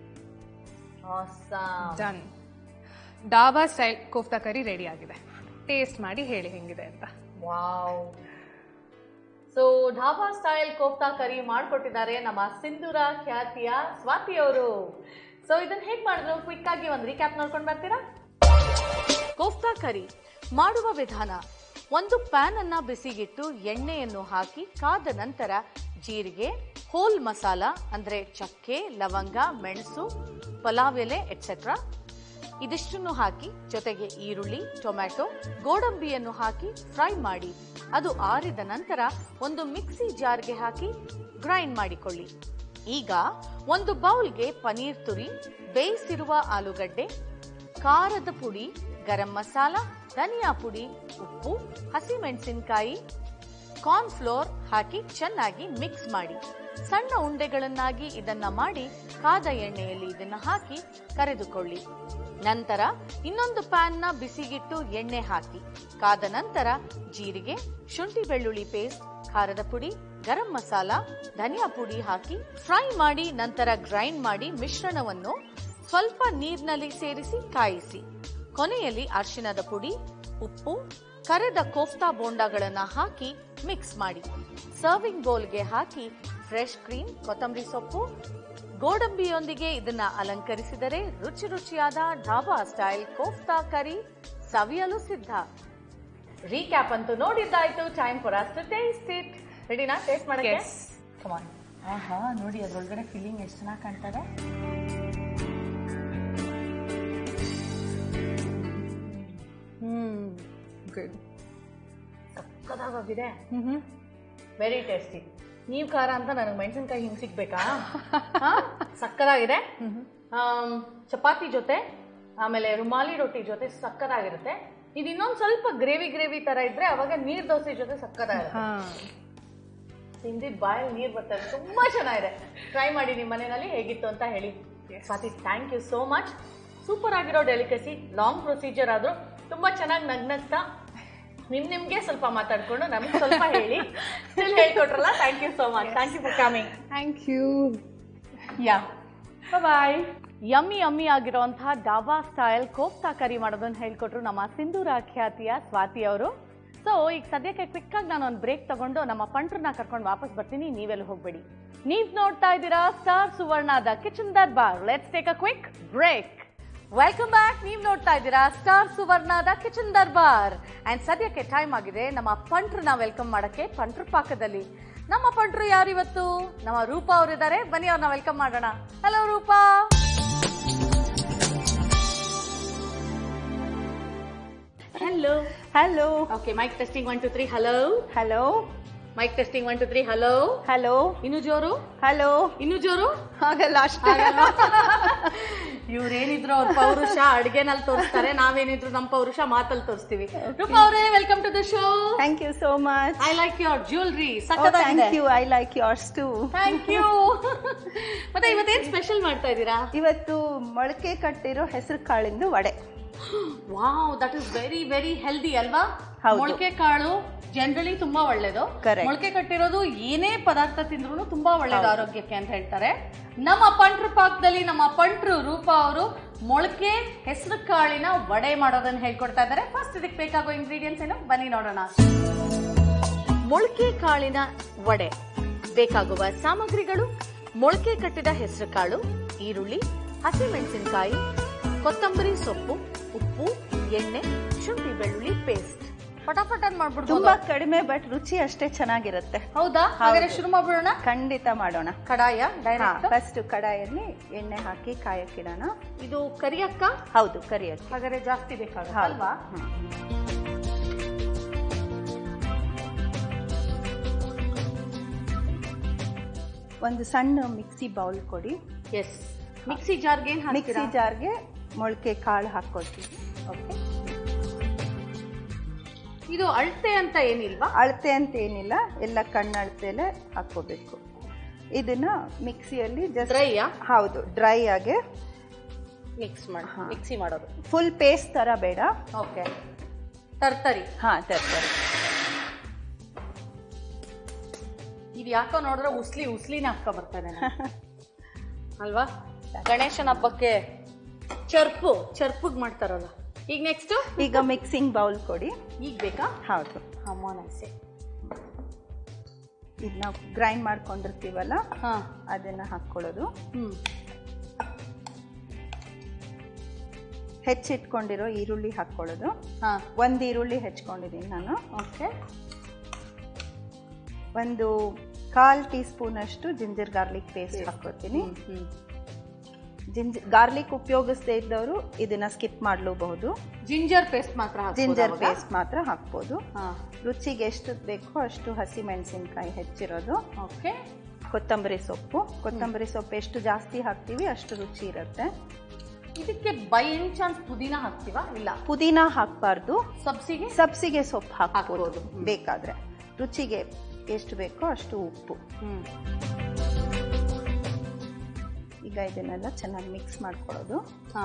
awesome done dhaba style kofta curry ready ಆಗಿದೆ ಟೇಸ್ಟ್ ಮಾಡಿ ಹೇಳಿ ಹೆಂಗಿದೆ ಅಂತ wow so dhaba style kofta curry ಮಾಡ್ಕೊಟ್ಟಿದ್ದಾರೆ ನಮ್ಮ ಸಿಂಧೂರ ಖ್ಯಾತಿಯ ಸ್ವಾತಿ ಅವರು ಸೊ ಇದನ್ನ ಹೇಗ್ ಮಾಡಿದ್ರು ಕ್ವಿಕ್ ಆಗಿ ಒಂದು ರೀಕ್ಯಾಪ್ ನೋಡ್ಕೊಂಡು ಬರ್ತೀರಾ ಕೋಫ್ತಾ ಕರಿ ಮಾಡುವ ವಿಧಾನ ಒಂದು ಪ್ಯಾನ್ ಅನ್ನ ಬಿಸಿಗಿಟ್ಟು ಎಣ್ಣೆಯನ್ನು ಹಾಕಿ ಕಾದ ನಂತರ ಜೀರಿಗೆ ಹೋಲ್ ಮಸಾಲ ಅಂದ್ರೆ ಚಕ್ಕೆ ಲವಂಗ ಮೆಣಸು ಪಲಾವ್ ಎಲೆ ಎಟ್ಸೆಟ್ರಾ ಇದಿಷ್ಟನ್ನು ಹಾಕಿ ಜೊತೆಗೆ ಈರುಳ್ಳಿ ಟೊಮ್ಯಾಟೊ ಗೋಡಂಬಿಯನ್ನು ಹಾಕಿ ಫ್ರೈ ಮಾಡಿ ಅದು ಆರಿದ ನಂತರ ಒಂದು ಮಿಕ್ಸಿ ಜಾರ್ಗೆ ಹಾಕಿ ಗ್ರೈಂಡ್ ಮಾಡಿಕೊಳ್ಳಿ ಈಗ ಒಂದು ಬೌಲ್ಗೆ ಪನೀರ್ ತುರಿ ಬೇಯಿಸಿರುವ ಆಲೂಗಡ್ಡೆ ಖಾರದ ಪುಡಿ ಗರಂ ಮಸಾಲ ಧನಿಯಾ ಪುಡಿ ಉಪ್ಪು ಹಸಿಮೆಣಸಿನಕಾಯಿ ಕಾರ್ನ್ಫ್ಲೋರ್ ಹಾಕಿ ಚೆನ್ನಾಗಿ ಮಿಕ್ಸ್ ಮಾಡಿ ಸಣ್ಣ ಉಂಡೆಗಳನ್ನಾಗಿ ಇದನ್ನ ಮಾಡಿ ಕಾದ ಎಣ್ಣೆಯಲ್ಲಿ ಇದನ್ನ ಹಾಕಿ ಕರೆದುಕೊಳ್ಳಿ ನಂತರ ಇನ್ನೊಂದು ಪ್ಯಾನ್ನ ಬಿಸಿಗಿಟ್ಟು ಎಣ್ಣೆ ಹಾಕಿ ಕಾದ ನಂತರ ಜೀರಿಗೆ ಶುಂಠಿ ಬೆಳ್ಳುಳ್ಳಿ ಪೇಸ್ಟ್ ಖಾರದ ಪುಡಿ ಗರಂ ಮಸಾಲ ಧನಿಯಾ ಪುಡಿ ಹಾಕಿ ಫ್ರೈ ಮಾಡಿ ನಂತರ ಗ್ರೈಂಡ್ ಮಾಡಿ ಮಿಶ್ರಣವನ್ನು ಸ್ವಲ್ಪ ನೀರಿನಲ್ಲಿ ಸೇರಿಸಿ ಕಾಯಿಸಿ ಕೊನೆಯಲ್ಲಿ ಅರಿಶಿಣದ ಪುಡಿ ಉಪ್ಪು ಕರೆದ ಕೋಫ್ತಾ ಬೋಂಡಾಗಳನ್ನ ಹಾಕಿ ಮಿಕ್ಸ್ ಮಾಡಿ ಸರ್ವಿಂಗ್ ಬೌಲ್ಗೆ ಹಾಕಿ ಫ್ರೆಶ್ ಕ್ರೀಮ್ ಕೊತ್ತಂಬರಿ ಸೊಪ್ಪು ಗೋಡಂಬಿಯೊಂದಿಗೆ ಇದನ್ನ ಅಲಂಕರಿಸಿದರೆ ರುಚಿ ರುಚಿಯಾದ ಢಾಬಾ ಸ್ಟೈಲ್ ಕೋಫ್ತಾ ಕರಿ ಸವಿಯಲು ಸಿದ್ಧ ರೀಕ್ಯಾಪ್ ಅಂತೂ ನೋಡಿದ್ದಾಯ್ತು time for us to taste it ರೆಡಿನಾ ಟೇಸ್ಟ್ ಮಾಡಕ್ಕೆ Yes. ಕಮಾನ್ ಆಹಾ ನೋಡಿ ಅದ್ರೊಳಗಡೆ ಫೀಲಿಂಗ್ ಎಷ್ಟು ಚೆನ್ನಾಗಿ ಕಾಣ್ತದೆ ಹ್ಮ್ ಗುಡ್ ಸಕ್ಕದಾಗಿದೆ ಹ್ಮ್ ಹ್ಮ್ ವೆರಿ ಟೇಸ್ಟಿ ನೀವು ಖಾರ ಅಂತ ನನಗೆ ಮೆಣಸಿನ್ಕಾಯಿ ಹಿಂಗೆ ಸಿಗ್ಬೇಕಾ ಹಾ? ಸಕ್ಕದಾಗಿದೆ ಆಮ್, ಚಪಾತಿ ಜೊತೆ ಆಮೇಲೆ ರುಮಾಲಿ ರೊಟ್ಟಿ ಜೊತೆ ಸಕ್ಕದಾಗಿರುತ್ತೆ ಇದು ಇನ್ನೊಂದು ಸ್ವಲ್ಪ ಗ್ರೇವಿ ಗ್ರೇವಿ ತರ ಇದ್ರೆ ಅವಾಗ ನೀರ್ ದೋಸೆ ಜೊತೆ ಸಕ್ಕದಾಗಿರುತ್ತೆ ಹಾ ತಿಂದಿದ್ ಬಾಯಲ್ಲಿ ನೀರ್ ಬರ್ತದೆ ತುಂಬಾ ಚೆನ್ನಾಗಿದೆ ಟ್ರೈ ಮಾಡಿ ನಿಮ್ಮ ಮನೆಯಲ್ಲಿ ಹೇಗಿತ್ತು ಅಂತ ಹೇಳಿ Swathi thank you so much super ಆಗಿರೋ ಡೆಲಿಕಸಿ ಲಾಂಗ್ ಪ್ರೊಸೀಜರ್ ಆದ್ರೂ ತುಂಬಾ ಚೆನ್ನಾಗಿ ನಗ್ನಗ್ತಾ ನಿಮ್ ನಿಮ್ಗೆ ಸ್ವಲ್ಪ ಮಾತಾಡ್ಕೊಂಡು ನಮ್ಗೆ ಸ್ವಲ್ಪ ಹೇಳಿ ಸ್ಟಿಲ್ ಹೇಳ್ಕೊಟ್ರಲ್ಲ thank you so much thank you for coming thank you yeah bye yummy yummy ಆಗಿರುವಂತಹ ಡಾಬಾ ಸ್ಟೈಲ್ ಕೋಫ್ತಾ ಕರಿ ಮಾಡೋದನ್ನ ಹೇಳ್ಕೊಟ್ರು ನಮ್ಮ ಸಿಂಧೂರ ಖ್ಯಾತಿಯ ಸ್ವಾತಿ ಅವರು ಸೊ ಈಗ ಸದ್ಯಕ್ಕೆ ಕ್ವಿಕ್ ಆಗಿ ನಾನು ಒಂದು ಬ್ರೇಕ್ ತಗೊಂಡು ನಮ್ಮ ಪಂಟ್ರನ್ನ ಕರ್ಕೊಂಡು ವಾಪಸ್ ಬರ್ತೀನಿ ನೀವೆಲ್ಲ ಹೋಗ್ಬೇಡಿ ನೀವ್ ನೋಡ್ತಾ ಇದ್ದೀರಾ ಸ್ಟಾರ್ ಸುವರ್ಣದ kitchen Darbar let's take a quick break welcome back ನೀವು ನೋಡ್ತಾ ಇದ್ದೀರಾ ಸ್ಟಾರ್ ಸುವರ್ಣದ ಕಿಚನ್ ದರ್ಬಾರ್ ಅಂಡ್ ಸದ್ಯಕ್ಕೆ ಟೈಮ್ ಆಗಿದೆ ನಮ್ಮ ಪಂಟ್ರನ್ನ ವೆಲ್ಕಮ್ ಮಾಡಕ್ಕೆ ಪಂಟ್ರ ಪಾಕದಲ್ಲಿ ನಮ್ಮ ಪಂಟ್ರು ಯಾರು ಇವತ್ತು ನಮ್ಮ ರೂಪಾ ಅವರಿದ್ದಾರೆ ಬನ್ನಿ ಅವ್ರನ್ನ ವೆಲ್ಕಮ್ ಮಾಡೋಣ hello Roopa hello hello okay mic testing one two three hello hello mic testing one two three hello hello ಇನ್ನು ಜೋರು ಹಲೋ ಇನ್ನು ಜೋರು ಹಾಗಲ್ಲ ಅಷ್ಟೇ ಇವ್ರೇನಿದ್ರು ಅವ್ರ ಪೌರುಷ ಅಡ್ಗೆನಲ್ಲಿ ತೋರಿಸ್ತಾರೆ ನಾವೇನಿದ್ರು ನಮ್ಮ ಪೌರುಷ ಮಾತಲ್ಲಿ ತೋರಿಸ್ತೀವಿ ರೂಪಾ ಅವರೇ welcome to the show thank you so much I like your jewellery thank you I like yours too thank you ಮತ್ತೆ ಇವತ್ತೇನ್ ಸ್ಪೆಷಲ್ ಮಾಡ್ತಾ ಇದ್ದೀರಾ ಇವತ್ತು ಮೊಳಕೆ ಕಟ್ಟಿರೋ ಹೆಸರು ಕಾಳಿಂದು ವಡೆ wow that is very very healthy ಅಲ್ವಾ ಹೌದು. ಮೊಳಕೆ ಕಾಳು ಜನರಲಿ ತುಂಬಾ ಒಳ್ಳೇದು Correct. ಮೊಳಕೆ ಕಟ್ಟಿರೋದು ಏನೇ ಪದಾರ್ಥ ತಿಂದ್ರು ತುಂಬಾ ಒಳ್ಳೇದು ಆರೋಗ್ಯಕ್ಕೆ ಅಂತ ಹೇಳ್ತಾರೆ ನಮ್ಮ ಪಂಟ್ರ ಪಾಕದಲ್ಲಿ ನಮ್ಮ ಪಂಟ್ರು ರೂಪ ಅವರು ಮೊಳಕೆ ಹೆಸರು ಕಾಳಿನ ವಡೆ ಮಾಡೋದನ್ನ ಹೇಳ್ಕೊಡ್ತಾ ಇದ್ದಾರೆ ಫಸ್ಟ್ ಇದಕ್ಕೆ ಬೇಕಾಗೋ ಇಂಗ್ರೀಡಿಯೆಂಟ್ಸ್ ಏನು ಬನ್ನಿ ನೋಡೋಣ ಮೊಳಕೆ ಕಾಳಿನ ವಡೆ ಬೇಕಾಗುವ ಸಾಮಗ್ರಿಗಳು ಮೊಳಕೆ ಕಟ್ಟಿದ ಹೆಸರು ಕಾಳು ಈರುಳ್ಳಿ ಹಸಿಮೆಣಸಿನಕಾಯಿ ಕೊತ್ತಂಬರಿ ಸೊಪ್ಪು ಉಪ್ಪು ಎಣ್ಣೆ ಶುಂಠಿ ಬೆಳ್ಳುಳ್ಳಿ ಪೇಸ್ಟ್ ಫಟಾಫಟ್ ಅಂತ ಮಾಡ್ಬಿಡ್ಬೋದು ತುಂಬಾ ಕಡಿಮೆ ಬಟ್ ರುಚಿ ಅಷ್ಟೇ ಚೆನ್ನಾಗಿರುತ್ತೆ ಹೌದಾ ಹಾಗಾದ್ರೆ ಶುರು ಮಾಡ್ಬಿಡೋಣ ಖಂಡಿತ ಮಾಡೋಣ ಕಡಾಯ ಡೈರೆಕ್ಟ್ ಫಸ್ಟ್ ಕಡಾಯಲ್ಲಿ ಎಣ್ಣೆ ಹಾಕಿ ಕಾಯಕ್ಕಿಡೋಣ ಇದು ಕರಿಯಕ್ಕ ಹೌದು ಕರಿಯಕ್ಕೆ ಹಾಗಾದ್ರೆ ಜಾಸ್ತಿ ಬೇಕಾಗುತ್ತೆ ಹೌದು. ಅಲ್ವಾ ಹ್ಮ್. ಒಂದು ಸಣ್ಣ ಮಿಕ್ಸಿ ಬೌಲ್ ಕೊಡಿ ಎಸ್ ಮಿಕ್ಸಿ ಜಾರ್ಗೆ ಏನ್ ಮಿಕ್ಸಿ ಹಾಕ್ತೀರಾ ಜಾರ್ಗೆ ಮೊಳಕೆ ಕಾಳು ಹಾಕೊಳ್ತೀವಿ ಓಕೆ ಇದು ಅಳತೆ ಅಂತ ಏನಿಲ್ವಾ ಅಳತೆ ಅಂತ ಏನಿಲ್ಲ ಎಲ್ಲ ಕಣ್ಣು ಅಳತೆಲೆ ಹಾಕೋಬೇಕು ಇದನ್ನ ಮಿಕ್ಸಿಯಲ್ಲಿ ಜಸ್ಟ್ ಡ್ರೈಯಾ ಹೌದು ಡ್ರೈ ಆಗಿ ಮಿಕ್ಸ್ ಮಾಡಿ ಹಾ. ಮಿಕ್ಸಿ ಮಾಡೋದು ಫುಲ್ ಪೇಸ್ಟ್ ತರ ಬೇಡ ಓಕೆ ತರ್ತರಿ ಹಾ ತರ್ತಾರೆ ಇದು ಯಾಕೋ ನೋಡಿದ್ರೆ ಉಸ್ಲಿ ಉಸ್ಲಿನ ಹಾಕ ಬರ್ತಾನೆ ಅಲ್ವಾ ಗಣೇಶನ ಹಬ್ಬಕ್ಕೆ ಚರ್ಪು ಚರ್ಪುಗ್ ಮಾಡ್ತಾರಲ್ಲ ಈಗ ನೆಕ್ಸ್ಟ್ ಈಗ ಮಿಕ್ಸಿಂಗ್ ಬೌಲ್ ಕೊಡಿ ಈಗ ಬೇಕಾ ಹೌದು ಅಮ್ಮ ನನ್ಸೆ ಈಗ ನಾವು ಗ್ರೈಂಡ್ ಮಾಡ್ಕೊಂಡಿರ್ತೀವಲ್ಲ ಹಾ ಅದನ್ನ ಹಾಕೊಳ್ಳೋದು ಹ್ಮ್ ಹೆಚ್ಚಿಟ್ಕೊಂಡಿರೋ ಈರುಳ್ಳಿ ಹಾಕೊಳ್ಳೋದು ಹಾ ಒಂದು ಈರುಳ್ಳಿ ಹೆಚ್ಕೊಂಡಿದ್ದೀನಿ ನಾನು ಓಕೆ ಒಂದು ಕಾಲ್ ಟೀ ಸ್ಪೂನ್ ಅಷ್ಟು ಜಿಂಜರ್ ಗಾರ್ಲಿಕ್ ಪೇಸ್ಟ್ ಹಾಕೋತೀನಿ ಹ್ಮ್ ಜಿಂಜ್ ಗಾರ್ಲಿಕ್ ಉಪಯೋಗಿಸದೇ ಇದ್ದವರು ಇದನ್ನ ಸ್ಕಿಪ್ ಮಾಡಲೂಬಹುದು ಜಿಂಜರ್ ಪೇಸ್ಟ್ ಮಾತ್ರ ಹಾಕ್ಬೋದಾ ಜಿಂಜರ್ ಅವಾಗ? ಪೇಸ್ಟ್ ಮಾತ್ರ ಹಾಕ್ಬೋದು ಹಾ ರುಚಿಗೆ ಎಷ್ಟು ಬೇಕೋ ಅಷ್ಟು ಹಸಿ ಮೆಣಸಿನ್ಕಾಯಿ ಹೆಚ್ಚಿರೋದು ಓಕೆ ಕೊತ್ತಂಬರಿ ಸೊಪ್ಪು ಕೊತ್ತಂಬರಿ ಸೊಪ್ಪು ಎಷ್ಟು ಜಾಸ್ತಿ ಹಾಕ್ತೀವಿ ಅಷ್ಟು ರುಚಿ ಇರುತ್ತೆ ಇದಕ್ಕೆ ಬೈ ಎನಿ ಚಾನ್ಸ್ ಪುದೀನ ಹಾಕ್ತೀವಾ ಇಲ್ಲ ಪುದೀನ ಹಾಕಬಾರ್ದು ಸಬ್ಸಿಗೆ ಸಬ್ಸಿಗೆ ಸೊಪ್ಪು ಹಾಕ್ಬೋದು ಹಾಕ್ಬೋದು. ಹ್ಮ್. ಬೇಕಾದ್ರೆ ರುಚಿಗೆ ಎಷ್ಟು ಬೇಕೋ ಅಷ್ಟು ಉಪ್ಪು ಹ್ಮ್ ಈಗ ಇದನ್ನೆಲ್ಲ ಚೆನ್ನಾಗಿ ಮಿಕ್ಸ್ ಮಾಡ್ಕೊಳ್ಳೋದು ಹಾ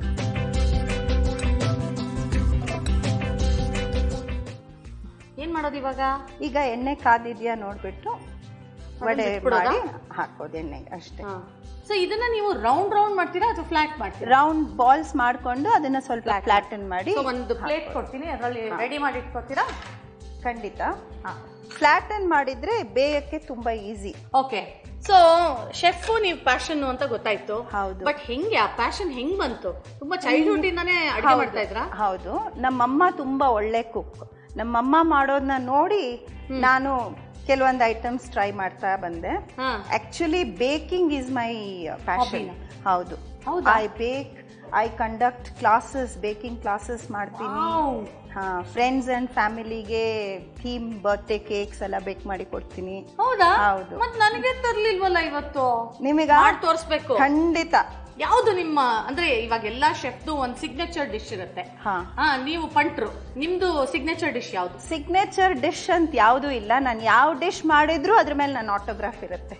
ಏನ್ ಮಾಡೋದು ಇವಾಗ ಈಗ ಎಣ್ಣೆ ಕಾದಿದ್ಯಾ ನೋಡ್ಬಿಟ್ಟು ವಡೆ ಬಿಟ್ಬಿಡೋದಾ? ಮಾಡಿ ಹಾಕೋದು ಎಣ್ಣೆಗೆ ಅಷ್ಟೇ ಸೊ ಇದನ್ನ ನೀವು ರೌಂಡ್ ರೌಂಡ್ ಮಾಡ್ತೀರಾ ಅಥವಾ ಫ್ಲಾಟ್ ಮಾಡ್ತೀರಾ ರೌಂಡ್ ಬಾಲ್ಸ್ ಮಾಡ್ಕೊಂಡು ಅದನ್ನ ಸ್ವಲ್ಪ ಫ್ಲಾಟನ್ ಮಾಡಿ ಸೊ ಒಂದು ಪ್ಲೇಟ್ ಕೊಡ್ತೀನಿ ಅದರಲ್ಲಿ ರೆಡಿ ಮಾಡಿ ಇಟ್ಕೊತೀರಾ ಖಂಡಿತ ಫ್ಲಾಟನ್ ಮಾಡಿದ್ರೆ ಬೇಯಕ್ಕೆ ತುಂಬಾ ಈಸಿ ಓಕೆ ಸೊ ಶೆಫ್ ನೀವು ಪ್ಯಾಷನ್ ಅಂತ ಗೊತ್ತಾಯ್ತು ಹೌದು. ಬಟ್ ಹೆಂಗೆ ಆ ಪ್ಯಾಷನ್ ಹೆಂಗ್ ಬಂತು ತುಂಬಾ ಚೈಲ್ಡ್ಹುಡ್ ಇಂದಾನೇ ಅಡಿಗೆ ಮಾಡ್ತಾ ಇದ್ರಾ ಹೌದು ನಮ್ಮಮ್ಮ ತುಂಬಾ ಒಳ್ಳೆ ಕುಕ್ ನಮ್ಮಮ್ಮ ಮಾಡೋದನ್ನ ನೋಡಿ ನಾನು ಕೆಲವೊಂದು ಐಟಮ್ಸ್ ಟ್ರೈ ಮಾಡ್ತಾ ಬಂದೆ ಹಾ actually baking is my passion ಹೌದು ಹೌದಾ? I bake I conduct classes baking classes ಮಾಡ್ತೀನಿ ಹಾ ಫ್ರೆಂಡ್ಸ್ ಅಂಡ್ ಫ್ಯಾಮಿಲಿಗೆ ಥೀಮ್ ಬರ್ತ್ಡೇ ಕೇಕ್ಸ್ ಎಲ್ಲ ಬೇಕ್ ಮಾಡಿ ಕೊಡ್ತೀನಿ ಹೌದಾ ಹೌದು. ಮತ್ ನನಗೆ ತರ್ಲಿಲ್ವಲ್ಲ ಇವತ್ತು ನಿಮಗ ಮಾಡಿ ತೋರಿಸ್ಬೇಕು ಖಂಡಿತ ಯಾವ್ದು ನಿಮ್ಮ ಅಂದ್ರೆ ಇವಾಗ ಎಲ್ಲಾ ಶೆಫ್ದು ಒಂದ್ ಸಿಗ್ನೇಚರ್ ಡಿಶ್ ಇರುತ್ತೆ ಹಾ ಹಾ ನೀವು ಪಂಟ್ರು ನಿಮ್ದು ಸಿಗ್ನೇಚರ್ ಡಿಶ್ ಯಾವ್ದು ಸಿಗ್ನೇಚರ್ ಡಿಶ್ ಅಂತ ಯಾವ್ದು ಇಲ್ಲ ನಾನು ಯಾವ ಡಿಶ್ ಮಾಡಿದ್ರು ಅದ್ರ ಮೇಲೆ ನನ್ನ ಆಟೋಗ್ರಾಫ್ ಇರುತ್ತೆ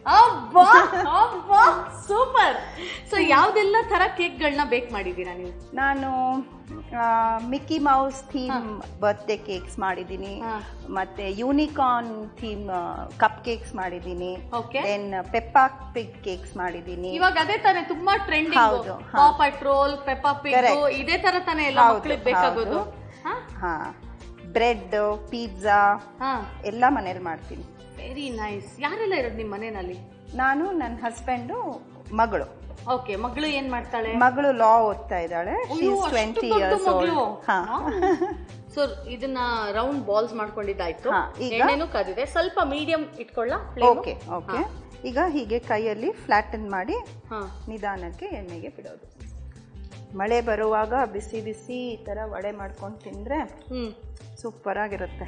ಸೂಪರ್ ಸೊ ಯಾವ್ದೆಲ್ಲ ತರ ಕೇಕ್ಗಳನ್ನ ಬೇಕ್ ಮಾಡಿದೀರಾ ನೀವು ನಾನು Mickey Mouse theme birthday cakes ಮಾಡಿದ್ದೀನಿ ಹಾ. ಮತ್ತೆ ಯೂನಿಕಾರ್ನ್ ಥೀಮ್ ಕಪ್ ಕೇಕ್ಸ್ ಮಾಡಿದ್ದೀನಿ Okay. Then Peppa Pig cakes ಮಾಡಿದ್ದೀನಿ ಇವಾಗ ಅದೇ ತಾನೇ ತುಂಬಾ ಟ್ರೆಂಡಿಂಗ್ ಹೌದು, ಹಾ. Paw Patrol Peppa Pig Correct. ಇದೇ ತರ ತಾನೇ ಎಲ್ಲ ಹೌದು, ಮಕ್ಳಿಗೆ ಬೇಕಾಗೋದು ಹೌದು. ಹಾ ಹಾ ಬ್ರೆಡ್ ಪಿಜ್ಜಾ ಹಾ ಎಲ್ಲ ಮನೇಲಿ ಮಾಡ್ತೀನಿ ವೆರಿ ನೈಸ್ ಯಾರೆಲ್ಲ ಇರೋದು ನಿಮ್ ಮನೆಯಲ್ಲಿ ನಾನು ನನ್ನ ಹಸ್ಬೆಂಡು ಮಗಳು ಓಕೆ ಮಗಳು ಏನ್ ಮಾಡ್ತಾಳೆ ಮಗಳು ಲಾ ಓದ್ತಾ ಇದ್ದಾಳೆ ಅಯ್ಯೋ, ಅಷ್ಟು ಟ್ವೆಂಟಿ ದೊಡ್ಡ ಇಯರ್ಸ್ ಮಗಳು. ಓಲ್ಡ್ ಹಾ ಸೊ ಇದನ್ನ ರೌಂಡ್ ಬಾಲ್ಸ್ ಮಾಡ್ಕೊಂಡಿದ್ದಾಯ್ತು ಹಾ, ಈಗ? ಎಣ್ಣೆನೂ ಕಾದಿದೆ ಸ್ವಲ್ಪ ಮೀಡಿಯಂ ಇಟ್ಕೊಳ್ಳ ಓಕೆ ಓಕೆ ಈಗ ಹೀಗೆ ಕೈಯಲ್ಲಿ ಫ್ಲಾಟನ್ ಮಾಡಿ ಹಾ ನಿಧಾನಕ್ಕೆ ಎಣ್ಣೆಗೆ ಬಿಡೋದು ಮಳೆ ಬರುವಾಗ ಬಿಸಿ ಬಿಸಿ ಈ ಥರ ವಡೆ ಮಾಡ್ಕೊಂಡು ತಿಂದರೆ ಹ್ಮ್ ಸೂಪರ್ ಆಗಿರುತ್ತೆ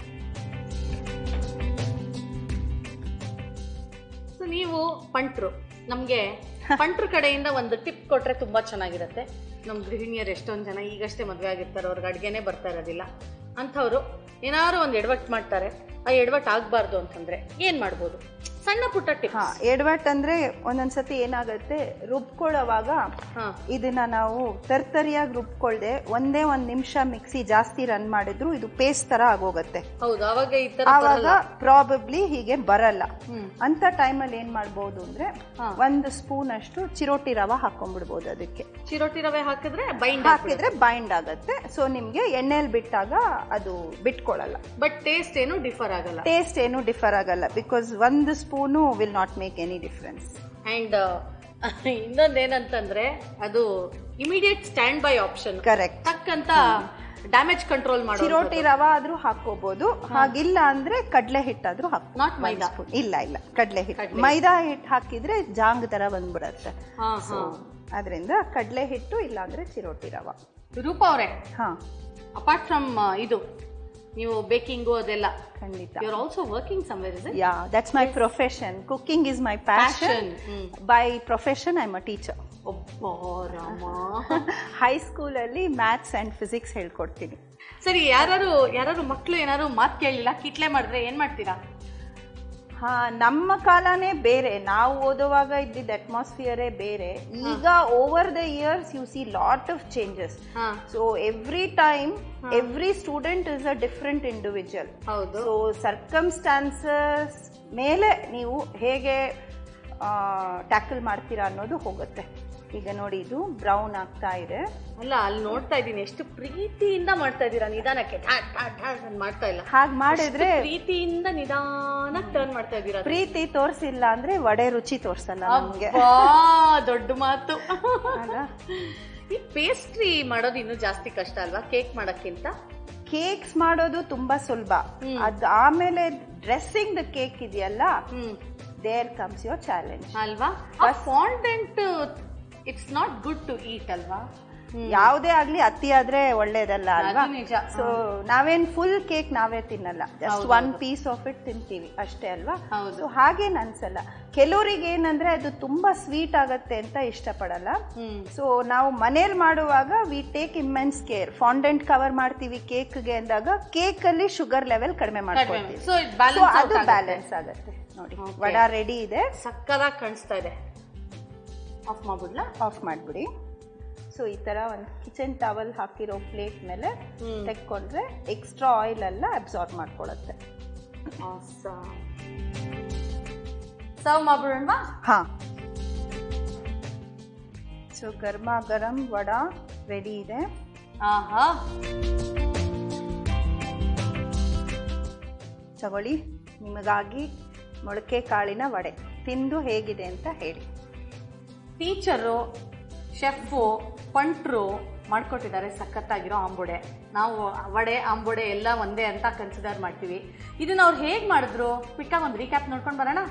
ಸೊ ನೀವು ಪಂಟ್ರು ನಮ್ಗೆ ಪಂಟ್ರ ಕಡೆಯಿಂದ ಒಂದು ಟಿಪ್ ಕೊಟ್ರೆ ತುಂಬಾ ಚೆನ್ನಾಗಿರುತ್ತೆ ನಮ್ ಗೃಹಿಣಿಯರು ಎಷ್ಟೊಂದ್ ಜನ ಈಗಷ್ಟೇ ಮದ್ವೆ ಆಗಿರ್ತಾರೆ ಅವ್ರಿಗೆ ಅಡ್ಗೆನೆ ಬರ್ತಾ ಇರೋದಿಲ್ಲ ಅಂಥವ್ರು ಏನಾದ್ರು ಒಂದು ಎಡವಟ್ ಮಾಡ್ತಾರೆ ಆ ಎಡವಟ್ ಆಗ್ಬಾರ್ದು ಅಂತಂದ್ರೆ ಏನ್ ಮಾಡ್ಬೋದು ಸಣ್ಣ ಪುಟ್ಟ ಟಿಪ್ ಹಾ ಎಡವಟ್ ಅಂದ್ರೆ ಒಂದೊಂದ್ಸತಿ ಏನಾಗುತ್ತೆ ರುಬ್ಕೊಳ್ಳೋವಾಗ ಹಾ ಇದನ್ನ ನಾವು ತರ್ತರಿಯಾಗಿ ರುಬ್ಕೊಳ್ದೆ ಒಂದೇ ಒಂದ್ ನಿಮಿಷ ಮಿಕ್ಸಿ ಜಾಸ್ತಿ ರನ್ ಮಾಡಿದ್ರು ಇದು ಪೇಸ್ಟ್ ತರ ಆಗೋಗತ್ತೆ ಹೌದು ಅವಾಗ ಈ ತರ ಆವಾಗ ಬರಲ್ಲ. ಪ್ರಾಬಬ್ಲಿ ಹೀಗೆ ಬರಲ್ಲ ಹ್ಮ್ ಅಂತ ಟೈಮಲ್ಲಿ ಏನ್ ಮಾಡ್ಬೋದು ಅಂದ್ರೆ ಹಾ. ಒಂದು ಸ್ಪೂನ್ ಅಷ್ಟು ಚಿರೋಟಿ ರವ ಹಾಕೊಂಡ್ಬಿಡ್ಬೋದು ಅದಕ್ಕೆ ಚಿರೋಟಿ ರವೆ ಹಾಕಿದ್ರೆ ಬೈಂಡ್ ಹಾಕಿದ್ರೆ ಬೈಂಡ್ ಆಗತ್ತೆ ಸೊ ನಿಮ್ಗೆ ಎಣ್ಣೆಲಿ ಬಿಟ್ಟಾಗ ಅದು ಬಿಟ್ಕೊಳ್ಳಲ್ಲ ಬಟ್ ಟೇಸ್ಟ್ ಏನು ಡಿಫರ್ ಆಗಲ್ಲ ಟೇಸ್ಟ್ ಏನು ಡಿಫರ್ ಆಗಲ್ಲ ಬಿಕಾಸ್ ಒಂದು spoon will not make any difference and ಇನ್ನೊಂದ್ ಏನಂತಂದ್ರೆ ಅದು immediate standby option correct ಟಕ್ ಅಂತ ಡ್ಯಾಮೇಜ್ ಕಂಟ್ರೋಲ್ ಮಾಡೋ ಚಿರೋಟಿ ರವ ಆದ್ರೂ ಹಾಕೋಬಹುದು ಹಾಗಿಲ್ಲ ಅಂದ್ರೆ ಕಡ್ಲೆ ಹಿಟ್ಟಾದ್ರೂ ಹಾಕೋ Not ಮೈದಾ. ಇಲ್ಲ ಇಲ್ಲ ಕಡ್ಲೆ ಹಿಟ್ಟು ಕಡ್ಲೆ ಮೈದಾ ಹಿಟ್ಟು ಹಾಕಿದ್ರೆ ಜಾಂಗ್ ತರ ಬಂದ್ಬಿಡತ್ತೆ ಹಾ ಸೊ ಹಾ ಅದರಿಂದ ಕಡ್ಲೆ ಹಿಟ್ಟು ಇಲ್ಲ ಅಂದ್ರೆ ಚಿರೋಟಿ ರವ ರೂಪ ಅವರೇ ಹಾ ಅಪಾರ್ಟ್ ಫ್ರಮ್ ಇದು ನೀವು ಬೇಕಿಂಗು ಅದೆಲ್ಲ ಖಂಡಿತ you are also working somewhere is yeah that's my profession cooking is my passion by profession I a teacher ಒಬ್ಬ ರಾಮ ಹೈ ಸ್ಕೂಲಲ್ಲಿ ಮ್ಯಾಥ್ಸ್ ಅಂಡ್ ಫಿಸಿಕ್ಸ್ ಹೇಳ್ಕೊಡ್ತೀನಿ ಸರಿ ಯಾರು ಯಾರು ಮಕ್ಳು ಏನಾದ್ರು ಮಾತ್ ಕೇಳಲಿಲ್ಲ ಕಿಟ್ಲೆ ಮಾಡಿದ್ರೆ ಏನ್ ಮಾಡ್ತೀರಾ ಹಾ ನಮ್ಮ ಕಾಲನೇ ಬೇರೆ ನಾವು ಓದುವಾಗ ಇದ್ದಿದ್ದ ಅಟ್ಮಾಸ್ಫಿಯರೇ ಬೇರೆ ಈಗ over the years you see lot of changes ಹಾ so every time every student is a different individual ಹೌದು ಸೊ ಸರ್ಕಮ್ಸ್ಟಾನ್ಸಸ್ ಮೇಲೆ ನೀವು ಹೇಗೆ ಟ್ಯಾಕಲ್ ಮಾಡ್ತೀರಾ ಅನ್ನೋದು ಹೋಗುತ್ತೆ ಈಗ ನೋಡಿ ಇದು ಬ್ರೌನ್ ಆಗ್ತಾ ಇದೆ ಅಲ್ಲ ಅಲ್ಲಿ ನೋಡ್ತಾ ಇದ್ದೀನಿ ಎಷ್ಟು ಪ್ರೀತಿಯಿಂದ ಮಾಡ್ತಾ ಇದ್ದೀರಾ ನಿಧಾನಕ್ಕೆ ಠಾ- ಠಾ- ಠಾ ಅಂತ ಮಾಡ್ತಾ ಇಲ್ಲ ಹಾಗೆ ಮಾಡಿದ್ರೆ ಪ್ರೀತಿಯಿಂದ ನಿಧಾನಕ್ಕೆ ಟರ್ನ್ ಮಾಡ್ತಾ ಇದ್ದೀರಾ ಪ್ರೀತಿ ತೋರಿಸಿಲ್ಲ ಅಂದ್ರೆ ವಡೆ ರುಚಿ ತೋರ್ಸಲ್ಲ ನಮ್ಗೆ ಅಬ್ಬಾ, ದೊಡ್ಡ ಮಾತು ಅಲ್ಲ ಈ ಪೇಸ್ಟ್ರಿ ಮಾಡೋದು ಇನ್ನೂ ಜಾಸ್ತಿ ಕಷ್ಟ ಅಲ್ವಾ ಕೇಕ್ ಮಾಡಕ್ಕಿಂತ ಕೇಕ್ಸ್ ಮಾಡೋದು ತುಂಬಾ ಸುಲಭ ಅದ್ ಆಮೇಲೆ ಡ್ರೆಸ್ಸಿಂಗ್ ದ ಕೇಕ್ ಇದೆಯಲ್ಲ hmm there comes your challenge ಅಲ್ವಾ ಆ fondant it's not good to eat ಅಲ್ವಾ ಯಾವುದೇ ಆಗ್ಲಿ ಅತಿ ಆದ್ರೆ ಒಳ್ಳೇದಲ್ಲ ಅಲ್ವಾ ಅದು ನಿಜ. ಸೊ ನಾವೇನ್ ಫುಲ್ ಕೇಕ್ ನಾವೇ ತಿನ್ನಲ್ಲ ಜಸ್ಟ್ ಹೌದು, ಒನ್ ಹೌದು. ಪೀಸ್ ಆಫ್ ಇಟ್ ತಿಂತೀವಿ ಅಷ್ಟೇ ಅಲ್ವಾ ಹೌದು. ಸೊ ಹಾಗೇನ್ ಅನ್ಸಲ್ಲ ಕೆಲವರಿಗೆ ಏನಂದ್ರೆ ಅದು ತುಂಬಾ ಸ್ವೀಟ್ ಆಗತ್ತೆ ಅಂತ ಇಷ್ಟಪಡಲ್ಲ ಹ್ಮ್ ಸೊ ನಾವು ಮನೇಲಿ ಮಾಡುವಾಗ we take immense care fondant cover ಮಾಡ್ತೀವಿ ಕೇಕ್ಗೆ ಅಂದಾಗ ಕೇಕ್ ಅಲ್ಲಿ ಶುಗರ್ ಲೆವೆಲ್ ಕಡಿಮೆ ಮಾಡ್ಕೊಳ್ತೀವಿ ಸೊ ಇಟ್ ಸೊ ಬ್ಯಾಲೆನ್ಸ್ ಅದು ಬ್ಯಾಲೆನ್ಸ್ ಆಗುತ್ತೆ ನೋಡಿ Okay. ವಡ ರೆಡಿ ಇದೆ ಸಕ್ಕದಾಗಿ ಕಾಣಿಸ್ತಾ ಇದೆ ಆಫ್ ಮಾಡ್ಬಿಡ್ಲಾ ಆಫ್ ಮಾಡ್ಬಿಡಿ ಸೊ ಈ ತರ ಒಂದು ಕಿಚನ್ ಟವಲ್ ಹಾಕಿರೋ ಪ್ಲೇಟ್ ಮೇಲೆ ಹ್ಮ್. ತೆಕ್ಕೊಂಡ್ರೆ ಎಕ್ಸ್ಟ್ರಾ ಆಯಿಲ್ ಎಲ್ಲ ಅಬ್ಸಾರ್ಬ್ ಮಾಡ್ಕೊಳತ್ತೆ ಸರ್ವ್ ಮಾಡ್ಬಿಡೋಣವಾ ಹಾ ಸೊ ಗರ್ಮಾ ಗರಂ ವಡ ರೆಡಿ ಇದೆ ಆಹಾ ತಗೊಳ್ಳಿ ನಿಮಗಾಗಿ ಮೊಳಕೆ ಕಾಳಿನ ವಡೆ ತಿಂದು ಹೇಗಿದೆ ಅಂತ ಹೇಳಿ ಟೀಚರು ಶೆಫು ಪಂಟ್ರು ಮಾಡ್ಕೊಟ್ಟಿದ್ದಾರೆ ಸಖತ್ತಾಗಿರೋ ಆಂಬುಡೆ ನಾವು ವಡೆ ಆಂಬುಡೆ ಎಲ್ಲ ಒಂದೇ ಅಂತ ಕನ್ಸಿಡರ್ ಮಾಡ್ತೀವಿ ಇದನ್ನ ಅವ್ರು ಹೇಗೆ ಮಾಡಿದ್ರು ಕ್ವಿಕ್ಕಾಗಿ ಒಂದು ರೀಕ್ಯಾಪ್ ನೋಡ್ಕೊಂಡು ಬರೋಣ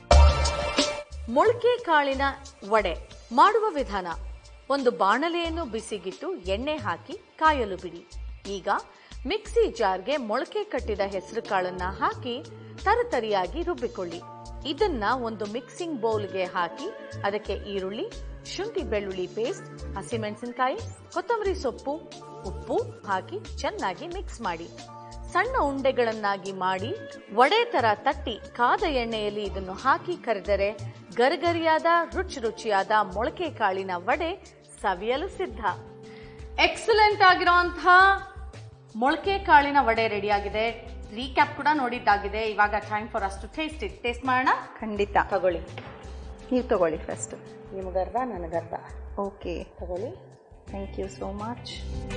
ಮೊಳಕೆ ಕಾಳಿನ ವಡೆ ಮಾಡುವ ವಿಧಾನ ಒಂದು ಬಾಣಲೆಯನ್ನು ಬಿಸಿಗಿಟ್ಟು ಎಣ್ಣೆ ಹಾಕಿ ಕಾಯಲು ಬಿಡಿ ಈಗ ಮಿಕ್ಸಿ ಜಾರ್ಗೆ ಮೊಳಕೆ ಕಟ್ಟಿದ ಹೆಸರು ಕಾಳನ್ನ ಹಾಕಿ ತರತರಿಯಾಗಿ ರುಬ್ಬಿಕೊಳ್ಳಿ ಇದನ್ನ ಒಂದು ಮಿಕ್ಸಿಂಗ್ ಬೌಲ್ಗೆ ಹಾಕಿ ಅದಕ್ಕೆ ಈರುಳ್ಳಿ ಶುಂಠಿ ಬೆಳ್ಳುಳ್ಳಿ ಪೇಸ್ಟ್ ಹಸಿಮೆಣಸಿನಕಾಯಿ ಕೊತ್ತಂಬರಿ ಸೊಪ್ಪು ಉಪ್ಪು ಹಾಕಿ ಚೆನ್ನಾಗಿ ಮಿಕ್ಸ್ ಮಾಡಿ ಸಣ್ಣ ಉಂಡೆಗಳನ್ನಾಗಿ ಮಾಡಿ ವಡೆ ತರ ತಟ್ಟಿ ಕಾದ ಎಣ್ಣೆಯಲ್ಲಿ ಇದನ್ನು ಹಾಕಿ ಕರೆದರೆ ಗರಿಗರಿಯಾದ ರುಚಿ ರುಚಿಯಾದ ಮೊಳಕೆ ಕಾಳಿನ ವಡೆ ಸವಿಯಲು ಸಿದ್ಧ ಎಕ್ಸಲೆಂಟ್ ಆಗಿರುವಂತಹ ಮೊಳಕೆ ಕಾಳಿನ ವಡೆ ರೆಡಿ ಆಗಿದೆ ರೀಕ್ಯಾಪ್ ಕೂಡ ನೋಡಿದ್ದಾಗಿದೆ ಇವಾಗ ಟೈಮ್ ಫಾರ್ ಅಷ್ಟು ಟೇಸ್ಟ್ ಇಟ್ ಟೇಸ್ಟ್ ಮಾಡೋಣ ಖಂಡಿತ ತಗೊಳ್ಳಿ ನೀವು ತಗೊಳ್ಳಿ ಫಸ್ಟ್ ನಿಮಗರ್ಧ ನನಗರ್ಧ ಓಕೆ ತಗೊಳ್ಳಿ ಥ್ಯಾಂಕ್ ಯು ಸೋ ಮಚ್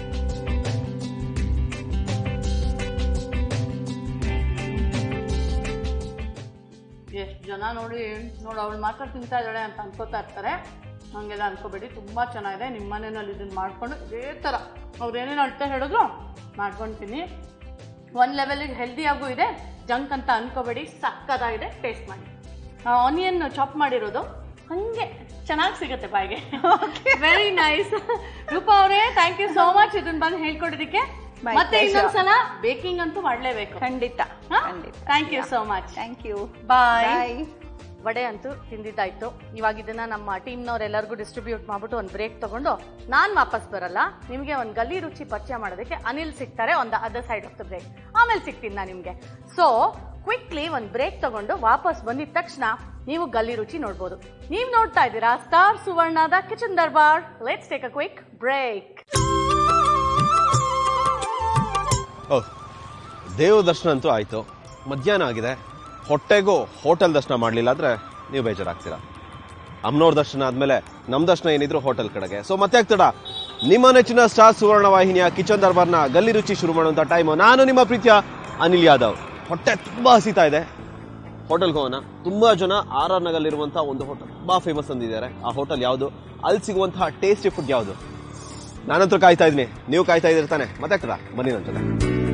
ಎಷ್ಟು ಜನ ನೋಡಿ ನೋಡಿ ಅವಳು ಮಾತ್ರ ತಿಂತಾ ಇದ್ದಾಳೆ ಅಂತ ಅನ್ಕೋತಾ ಇರ್ತಾರೆ ಹಂಗೆಲ್ಲ ಅನ್ಕೋಬೇಡಿ ತುಂಬ ಚೆನ್ನಾಗಿದೆ ನಿಮ್ಮ ಮನೆಯಲ್ಲಿ ಇದನ್ನು ಮಾಡಿಕೊಂಡು ಇದೇ ಥರ ಅವ್ರು ಏನೇನು ಅಳ್ತಾ ಹೇಳಿದ್ರು ಮಾಡ್ಕೊಳ್ತೀನಿ ಒಂದು ಲೆವೆಲಿಗೆ ಹೆಲ್ದಿಯಾಗೂ ಇದೆ ಜಂಕ್ ಅಂತ ಅನ್ಕೋಬೇಡಿ ಸಕ್ಕತ್ತಾಗಿದೆ ಟೇಸ್ಟ್ ಮಾಡಿ ಆನಿಯನ್ ಚಾಪ್ ಮಾಡಿರೋದು ಹಂಗೆ ಚೆನ್ನಾಗಿ ಸಿಗುತ್ತೆ ಬಾಯಿಗೆ ವೆರಿ ನೈಸ್ ರೂಪಾ ಅವರೇ ಥ್ಯಾಂಕ್ ಯು ಸೋ ಮಚ್ ಇದನ್ನ ಬಂದು ಹೇಳ್ಕೊಡೋದಕ್ಕೆ My ಮತ್ತೆ pleasure. ಇನ್ನೊಂದ್ಸಲ ಬೇಕಿಂಗ್ ಅಂತೂ ಮಾಡಲೇಬೇಕು ಖಂಡಿತ ಖಂಡಿತ thank you so much thank you bye bye vada ಅಂತೂ ತಿಂದಿದ್ದಾಯ್ತು ಇವಾಗ ಇದನ್ನ ನಮ್ಮ ಟೀಮ್ನವ್ರೆಲ್ಲರಿಗೂ ಡಿಸ್ಟ್ರಿಬ್ಯೂಟ್ ಮಾಡ್ಬಿಟ್ಟು ಒಂದು ಬ್ರೇಕ್ ತಗೊಂಡು ನಾನು ವಾಪಸ್ ಬರಲ್ಲ ನಿಮಗೆ ಒಂದು ಗಲ್ಲಿ ರುಚಿ ಪರಿಚಯ ಮಾಡೋದಕ್ಕೆ ಅನಿಲ್ ಸಿಗ್ತಾರೆ on the other side of the break ಆಮೇಲೆ ಸಿಗ್ತೀನಿ ನಾನು ನಿಮಗೆ ಸೊ ಕ್ವಿಕ್ಲಿ ಒಂದು ಬ್ರೇಕ್ ತಗೊಂಡು ವಾಪಸ್ ಬಂದಿದ ತಕ್ಷಣ ನೀವು ಗಲ್ಲಿ ರುಚಿ ನೋಡ್ಬೋದು ನೀವು ನೋಡ್ತಾ ಇದ್ದೀರಾ ಸ್ಟಾರ್ ಸುವರ್ಣದ kitchen Darbar let's take a quick break ಓ ದೇವ ದರ್ಶನ ಅಂತೂ ಆಯಿತು ಮಧ್ಯಾಹ್ನ ಆಗಿದೆ ಹೊಟ್ಟೆಗೂ ಹೋಟೆಲ್ ದರ್ಶನ ಮಾಡಲಿಲ್ಲ ಅಂದರೆ ನೀವು ಬೇಜಾರಾಗ್ತೀರಾ ಅಮ್ಮನವ್ರ ದರ್ಶನ ಆದಮೇಲೆ ನಮ್ಮ ದರ್ಶನ ಏನಿದ್ರು ಹೋಟೆಲ್ ಕಡೆಗೆ ಸೊ ಮತ್ತೆ ಆಗ್ತಡ ನಿಮ್ಮ ನೆಚ್ಚಿನ ಸ್ಟಾರ್ ಸುವರ್ಣ ವಾಹಿನಿಯ ಕಿಚನ್ ದರ್ಬಾರ್ನ ಗಲ್ಲಿ ರುಚಿ ಶುರು ಮಾಡುವಂಥ ಟೈಮು ನಾನು ನಿಮ್ಮ ಪ್ರೀತಿಯ ಅನಿಲ್ ಯಾದವ್ ಹೊಟ್ಟೆ ತುಂಬ ಹಸಿತಾ ಇದೆ ಹೋಟೆಲ್ಗೆ ಹೋಗೋಣ ತುಂಬ ಜನ ಆರ್ ಆರ್ ನಗರಲ್ಲಿರುವಂಥ ಒಂದು ಹೋಟೆಲ್ ತುಂಬ ಫೇಮಸ್ ಅಂದಿದ್ದಾರೆ ಆ ಹೋಟೆಲ್ ಯಾವುದು ಅಲ್ಲಿ ಸಿಗುವಂತಹ ಟೇಸ್ಟಿ ಫುಡ್ ಯಾವುದು ನಾನಂತೂ ಕಾಯ್ತಾ ಇದ್ದೀನಿ ನೀವು ಕಾಯ್ತಾ ಇದ್ದೀರಿ ತಾನೆ ಮತ್ತೆ ಆಗ್ತದ ಬನ್ನಿ ನನ್ನ ಜೊತೆ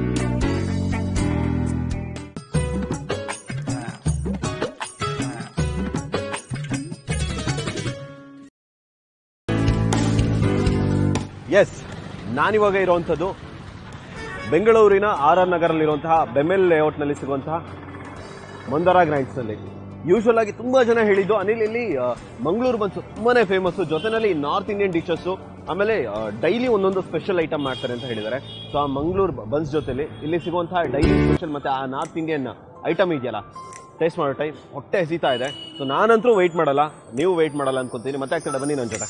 ಎಸ್ ನಾನಿವಾಗ ಇರುವಂಥದ್ದು ಬೆಂಗಳೂರಿನ ಆರ್ ಆರ್ ನಗರಲ್ಲಿರುವಂತಹ ಬೆಮೆಲ್ ಲೇಔಟ್ನಲ್ಲಿ ಸಿಗುವಂತಹ ಮಂದಾರ ಗ್ರೈಂಡ್ಸ್ನಲ್ಲಿ ಯೂಶುವಲ್ ಆಗಿ ತುಂಬಾ ಜನ ಹೇಳಿದ್ದು ಅನಿಲ್ ಇಲ್ಲಿ ಆ, ಮಂಗಳೂರು ಬನ್ಸು ತುಂಬಾನೇ ಫೇಮಸ್ ಜೊತೆನಲ್ಲಿ ನಾರ್ತ್ ಇಂಡಿಯನ್ ಡಿಶಸ್ ಆಮೇಲೆ ಡೈಲಿ ಒಂದೊಂದು ಸ್ಪೆಷಲ್ ಐಟಮ್ ಮಾಡ್ತಾರೆ ಅಂತ ಹೇಳಿದ್ದಾರೆ ಸೊ ಆ ಮಂಗಳೂರು ಬನ್ಸ್ ಜೊತೆಲಿ ಇಲ್ಲಿ ಸಿಗುವಂತಹ ಡೈಲಿ ಸ್ಪೆಷಲ್ ಮತ್ತೆ ಆ ನಾರ್ತ್ ಇಂಡಿಯನ್ ಐಟಮ್ ಇದೆಯಲ್ಲ ಟೇಸ್ಟ್ ಮಾಡೋ ಟೈಮ್ ಹೊಟ್ಟೆ ಹಸಿತಾ ಇದೆ ಸೊ ನಾನಂತರೂ ವೆಯ್ಟ್ ಮಾಡಲ್ಲ ನೀವು ವೆಯ್ಟ್ ಮಾಡಲ್ಲ ಅನ್ಕೊಂತೀನಿ ಮತ್ತೆ ಆಗ್ತದೆ ಬನ್ನಿ ನನ್ನ ಜೊತೆ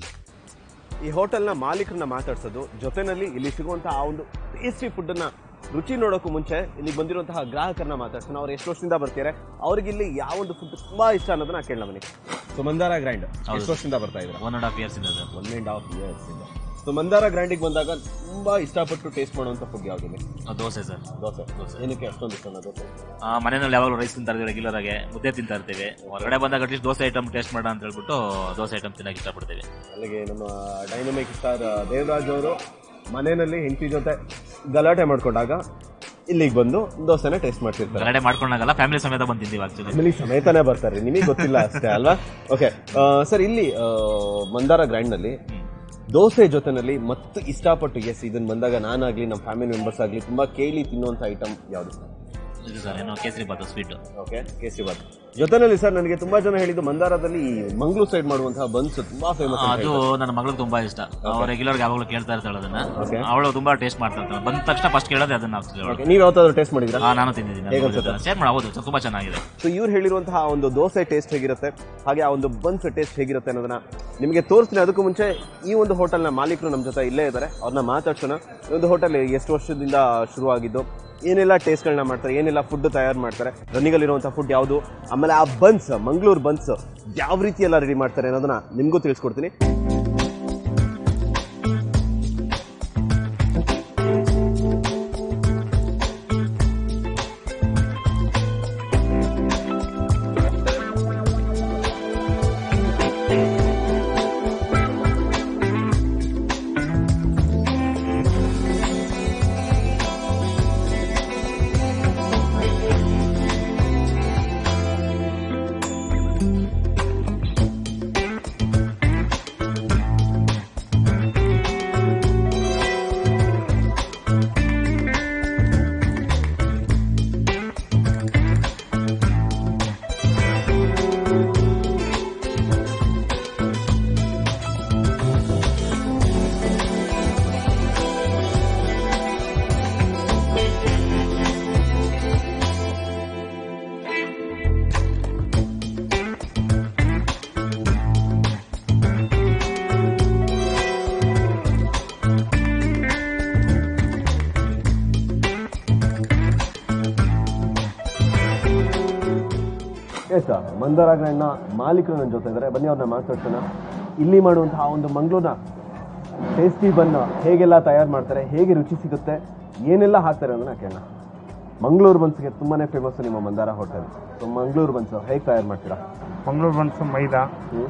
ಈ ಹೋಟೆಲ್ನ ಮಾಲೀಕರನ್ನ ಮಾತಾಡ್ಸೋದು ಜೊತೆನಲ್ಲಿ ಇಲ್ಲಿ ಸಿಗುವಂತಹ ಆ ಒಂದು ಟೇಸ್ಟಿ ಫುಡ್ಡನ್ನ ರುಚಿ ನೋಡೋಕ್ಕೂ ಮುಂಚೆ ಇಲ್ಲಿಗೆ ಬಂದಿರುವಂತಹ ಗ್ರಾಹಕರನ್ನ ಮಾತಾಡ್ಸೋಣ ಅವ್ರು ಎಷ್ಟು ವರ್ಷದಿಂದ ಬರ್ತಾರೆ ಅವ್ರಿಗೆ ಇಲ್ಲಿ ಯಾವ ಒಂದು ಫುಡ್ ತುಂಬಾ ಇಷ್ಟ ಅನ್ನೋದನ್ನ ಕೇಳೋಣ ಬನ್ನಿ ಸೊ ಮಂದಾರ ಗ್ರೈಂಡ್ ಎಷ್ಟು ವರ್ಷದಿಂದ ಬರ್ತಾ ಇದ್ದಾರೆ ಒನ್ ಅಂಡ್ ಹಾಫ್ ಇಯರ್ಸ್ ಇಂದ sir one and half years ಇಂದ ಸೊ ಮಂದಾರ ಗ್ರೈಂಡಿಗೆ ಬಂದಾಗ ತುಂಬಾ ಇಷ್ಟಪಟ್ಟು ಟೇಸ್ಟ್ ಮಾಡುವಂಥ ಫುಡ್ ಯಾವುದಿದೆ ದೋಸೆ ಸರ್ ದೋಸೆ ಏನಕ್ಕೆ ಅಷ್ಟೊಂದು ಇಷ್ಟ ದೋಸೆ ಮನೆಯಲ್ಲಿ ಯಾವಾಗಲೂ ರೈಸ್ ತಿಂತಾ ಇರ್ತೀವಿ ರೆಗ್ಯುಲರ್ ಆಗಿ ಮುದ್ದೆ ತಿಂತಾ ಇರ್ತೀವಿ ಹೊರಗಡೆ ಬಂದಾಗ ಅಟ್ಲೀಸ್ಟ್ ದೋಸೆ ಐಟಮ್ ಟೇಸ್ಟ್ ಮಾಡೋಣ ಅಂತ ಹೇಳ್ಬಿಟ್ಟು ದೋಸೆ ಐಟಮ್ ತಿನ್ನಕ್ಕೆ ಇಷ್ಟಪಡ್ತೀವಿ ಅಲ್ಲಿಗೆ ನಮ್ಮ ಡೈನಮಿಕ್ ಸ್ಟಾರ್ ದೇವರಾಜ್ ಅವರು ಮನೆಯಲ್ಲಿ ಹೆಂಡತಿ ಜೊತೆ ಗಲಾಟೆ ಮಾಡ್ಕೊಂಡಾಗ ಇಲ್ಲಿಗೆ ಬಂದು ದೋಸೆನ ಟೇಸ್ಟ್ ಮಾಡ್ತಿರ್ತಾರೆ ಗಲಾಟೆ ಮಾಡ್ಕೊಂಡಾಗಲ್ಲ ಫ್ಯಾಮಿಲಿ ಸಮೇತ ಬಂದು ತಿಂತೀವಿ ಆಕ್ಚುಲಿ ಫ್ಯಾಮಿಲಿ ಸಮೇತನೇ ಬರ್ತಾರೆ ನಿಮಗೆ ಗೊತ್ತಿಲ್ಲ ಅಷ್ಟೇ ಅಲ್ವಾ ಓಕೆ ಸರ್ ಇಲ್ಲಿ ಆ, ಮಂದಾರ ಗ್ರೈಂಡ್ ನಲ್ಲಿ ದೋಸೆ ಜೊತೆನಲ್ಲಿ ಮತ್ತು ಇಷ್ಟಪಟ್ಟು ಎಸ್ ಇದನ್ನ ಬಂದಾಗ ನಾನಾಗ್ಲಿ ನಮ್ಮ ಫ್ಯಾಮಿಲಿ ಮೆಂಬರ್ಸ್ ಆಗ್ಲಿ ತುಂಬಾ ಕೇಳಿ ತಿನ್ನುವಂತ ಐಟಮ್ ಯಾವುದು ಇದು ಸರ್ ಏನೋ ಕೇಸರಿ ಬಾತು ಸ್ವೀಟ್ ಓಕೆ ಕೇಸರಿ ಬಾತ್ ಜೊತೆನಲ್ಲಿ ಸರ್ ನನಗೆ ತುಂಬಾ ಜನ ಹೇಳಿದ್ದು ಮಂದಾರದಲ್ಲಿ ಮಂಗಳೂರು ಸೈಡ್ ಮಾಡುವಂತಹ ಬನ್ಸ್ ತುಂಬಾ ಫೇಮಸ್ ಅದು ನನ್ನ ಮಗಳಿಗೆ ತುಂಬಾ ಇಷ್ಟ ಅವ್ರು ರೆಗ್ಯುಲರ್ ಯಾವಾಗಲೂ ಕೇಳ್ತಾ ಇರ್ತಾಳೆ ಅದನ್ನ Okay. ಅವಳು ತುಂಬಾ ಟೇಸ್ಟ್ ಮಾಡ್ತಾ ಇರ್ತಾಳೆ ಬಂದ ತಕ್ಷಣ ಫಸ್ಟ್ ಕೇಳೋದೇ ಅದನ್ನ actually ಅವಳು. ಓಕೆ ನೀವು ಯಾವತ್ತಾದ್ರೂ ಟೇಸ್ಟ್ ಮಾಡಿದ್ರಾ ಹಾ ನಾನು ತಿಂದಿದ್ದೀನಿ ಹೇಗೆ ಅನ್ಸುತ್ತೆ? ಶೇರ್ ಮಾಡಿ ಹೌದು ತುಂಬಾ ಚೆನ್ನಾಗಿದೆ ಸೊ ಇವ್ರು ಹೇಳಿರುವಂತಹ ಆ ಒಂದು ದೋಸೆ ಟೇಸ್ಟ್ ಹೇಗಿರುತ್ತೆ ಹಾಗೆ ಆ ಒಂದು ಬನ್ಸ್ ಟೇಸ್ಟ್ ಹೇಗಿರುತ್ತೆ ಅನ್ನೋದನ್ನ ನಿಮಗೆ ತೋರಿಸ್ತೀನಿ ಅದಕ್ಕೂ ಮುಂಚೆ ಈ ಒಂದು ಹೋಟೆಲ್ನ ಮಾಲೀಕರು ನಮ್ಮ ಜೊತೆ ಇಲ್ಲೇ ಇದ್ದಾರೆ ಅವ್ರನ್ನ ಮಾತಾಡ್ಸೋಣ ಈ ಒಂದು ಹೋಟೆಲ್ ಎಷ್ಟು ವರ್ಷದಿಂದ ಶುರುವಾಗಿದ್ದು ಏನೆಲ್ಲ ಟೇಸ್ಟ್ಗಳನ್ನ ಮಾಡ್ತಾರೆ ಏನೆಲ್ಲ ಫುಡ್ ತಯಾರು ಮಾಡ್ತಾರೆ ರನ್ನಿಂಗಲ್ಲಿರುವಂಥ ಫುಡ್ ಯಾವುದು ಆಮೇಲೆ ಆ ಬನ್ಸ್ ಮಂಗಳೂರು ಬನ್ಸ್ ಯಾವ ರೀತಿ ಎಲ್ಲ ರೆಡಿ ಮಾಡ್ತಾರೆ ಅನ್ನೋದನ್ನ ನಿಮಗೂ ತಿಳಿಸ್ಕೊಡ್ತೀನಿ ಎಸ್ ಮಂದಾರ ಗ್ರ್ಯಾಂಡ್ನ ಮಾಲೀಕರು ನನ್ನ ಜೊತೆ ಇದ್ದಾರೆ ಬನ್ನಿ ಅವ್ರನ್ನ ಮಾತಾಡ್ಸೋಣ ಇಲ್ಲಿ ಮಾಡುವಂತಹ ಒಂದು ಮಂಗಳೂರಿನ ಟೇಸ್ಟಿ ಬನ್ನ ಹೇಗೆಲ್ಲ ತಯಾರು ಮಾಡ್ತಾರೆ ಹೇಗೆ ರುಚಿ ಸಿಗುತ್ತೆ ಏನೆಲ್ಲ ಹಾಕ್ತಾರೆ ಅನ್ನೋದನ್ನ ಕೇಳೋಣ ಮಂಗಳೂರು ಬನ್ಸ್ಗೆ ತುಂಬಾನೇ ಫೇಮಸ್ ನಿಮ್ಮ Mandara hotel so Mangaluru buns ಹೇಗೆ ತಯಾರು ಮಾಡ್ತೀರಾ ಮಂಗಳೂರು ಬನ್ಸು ಮೈದಾ ಹ್ಞೂ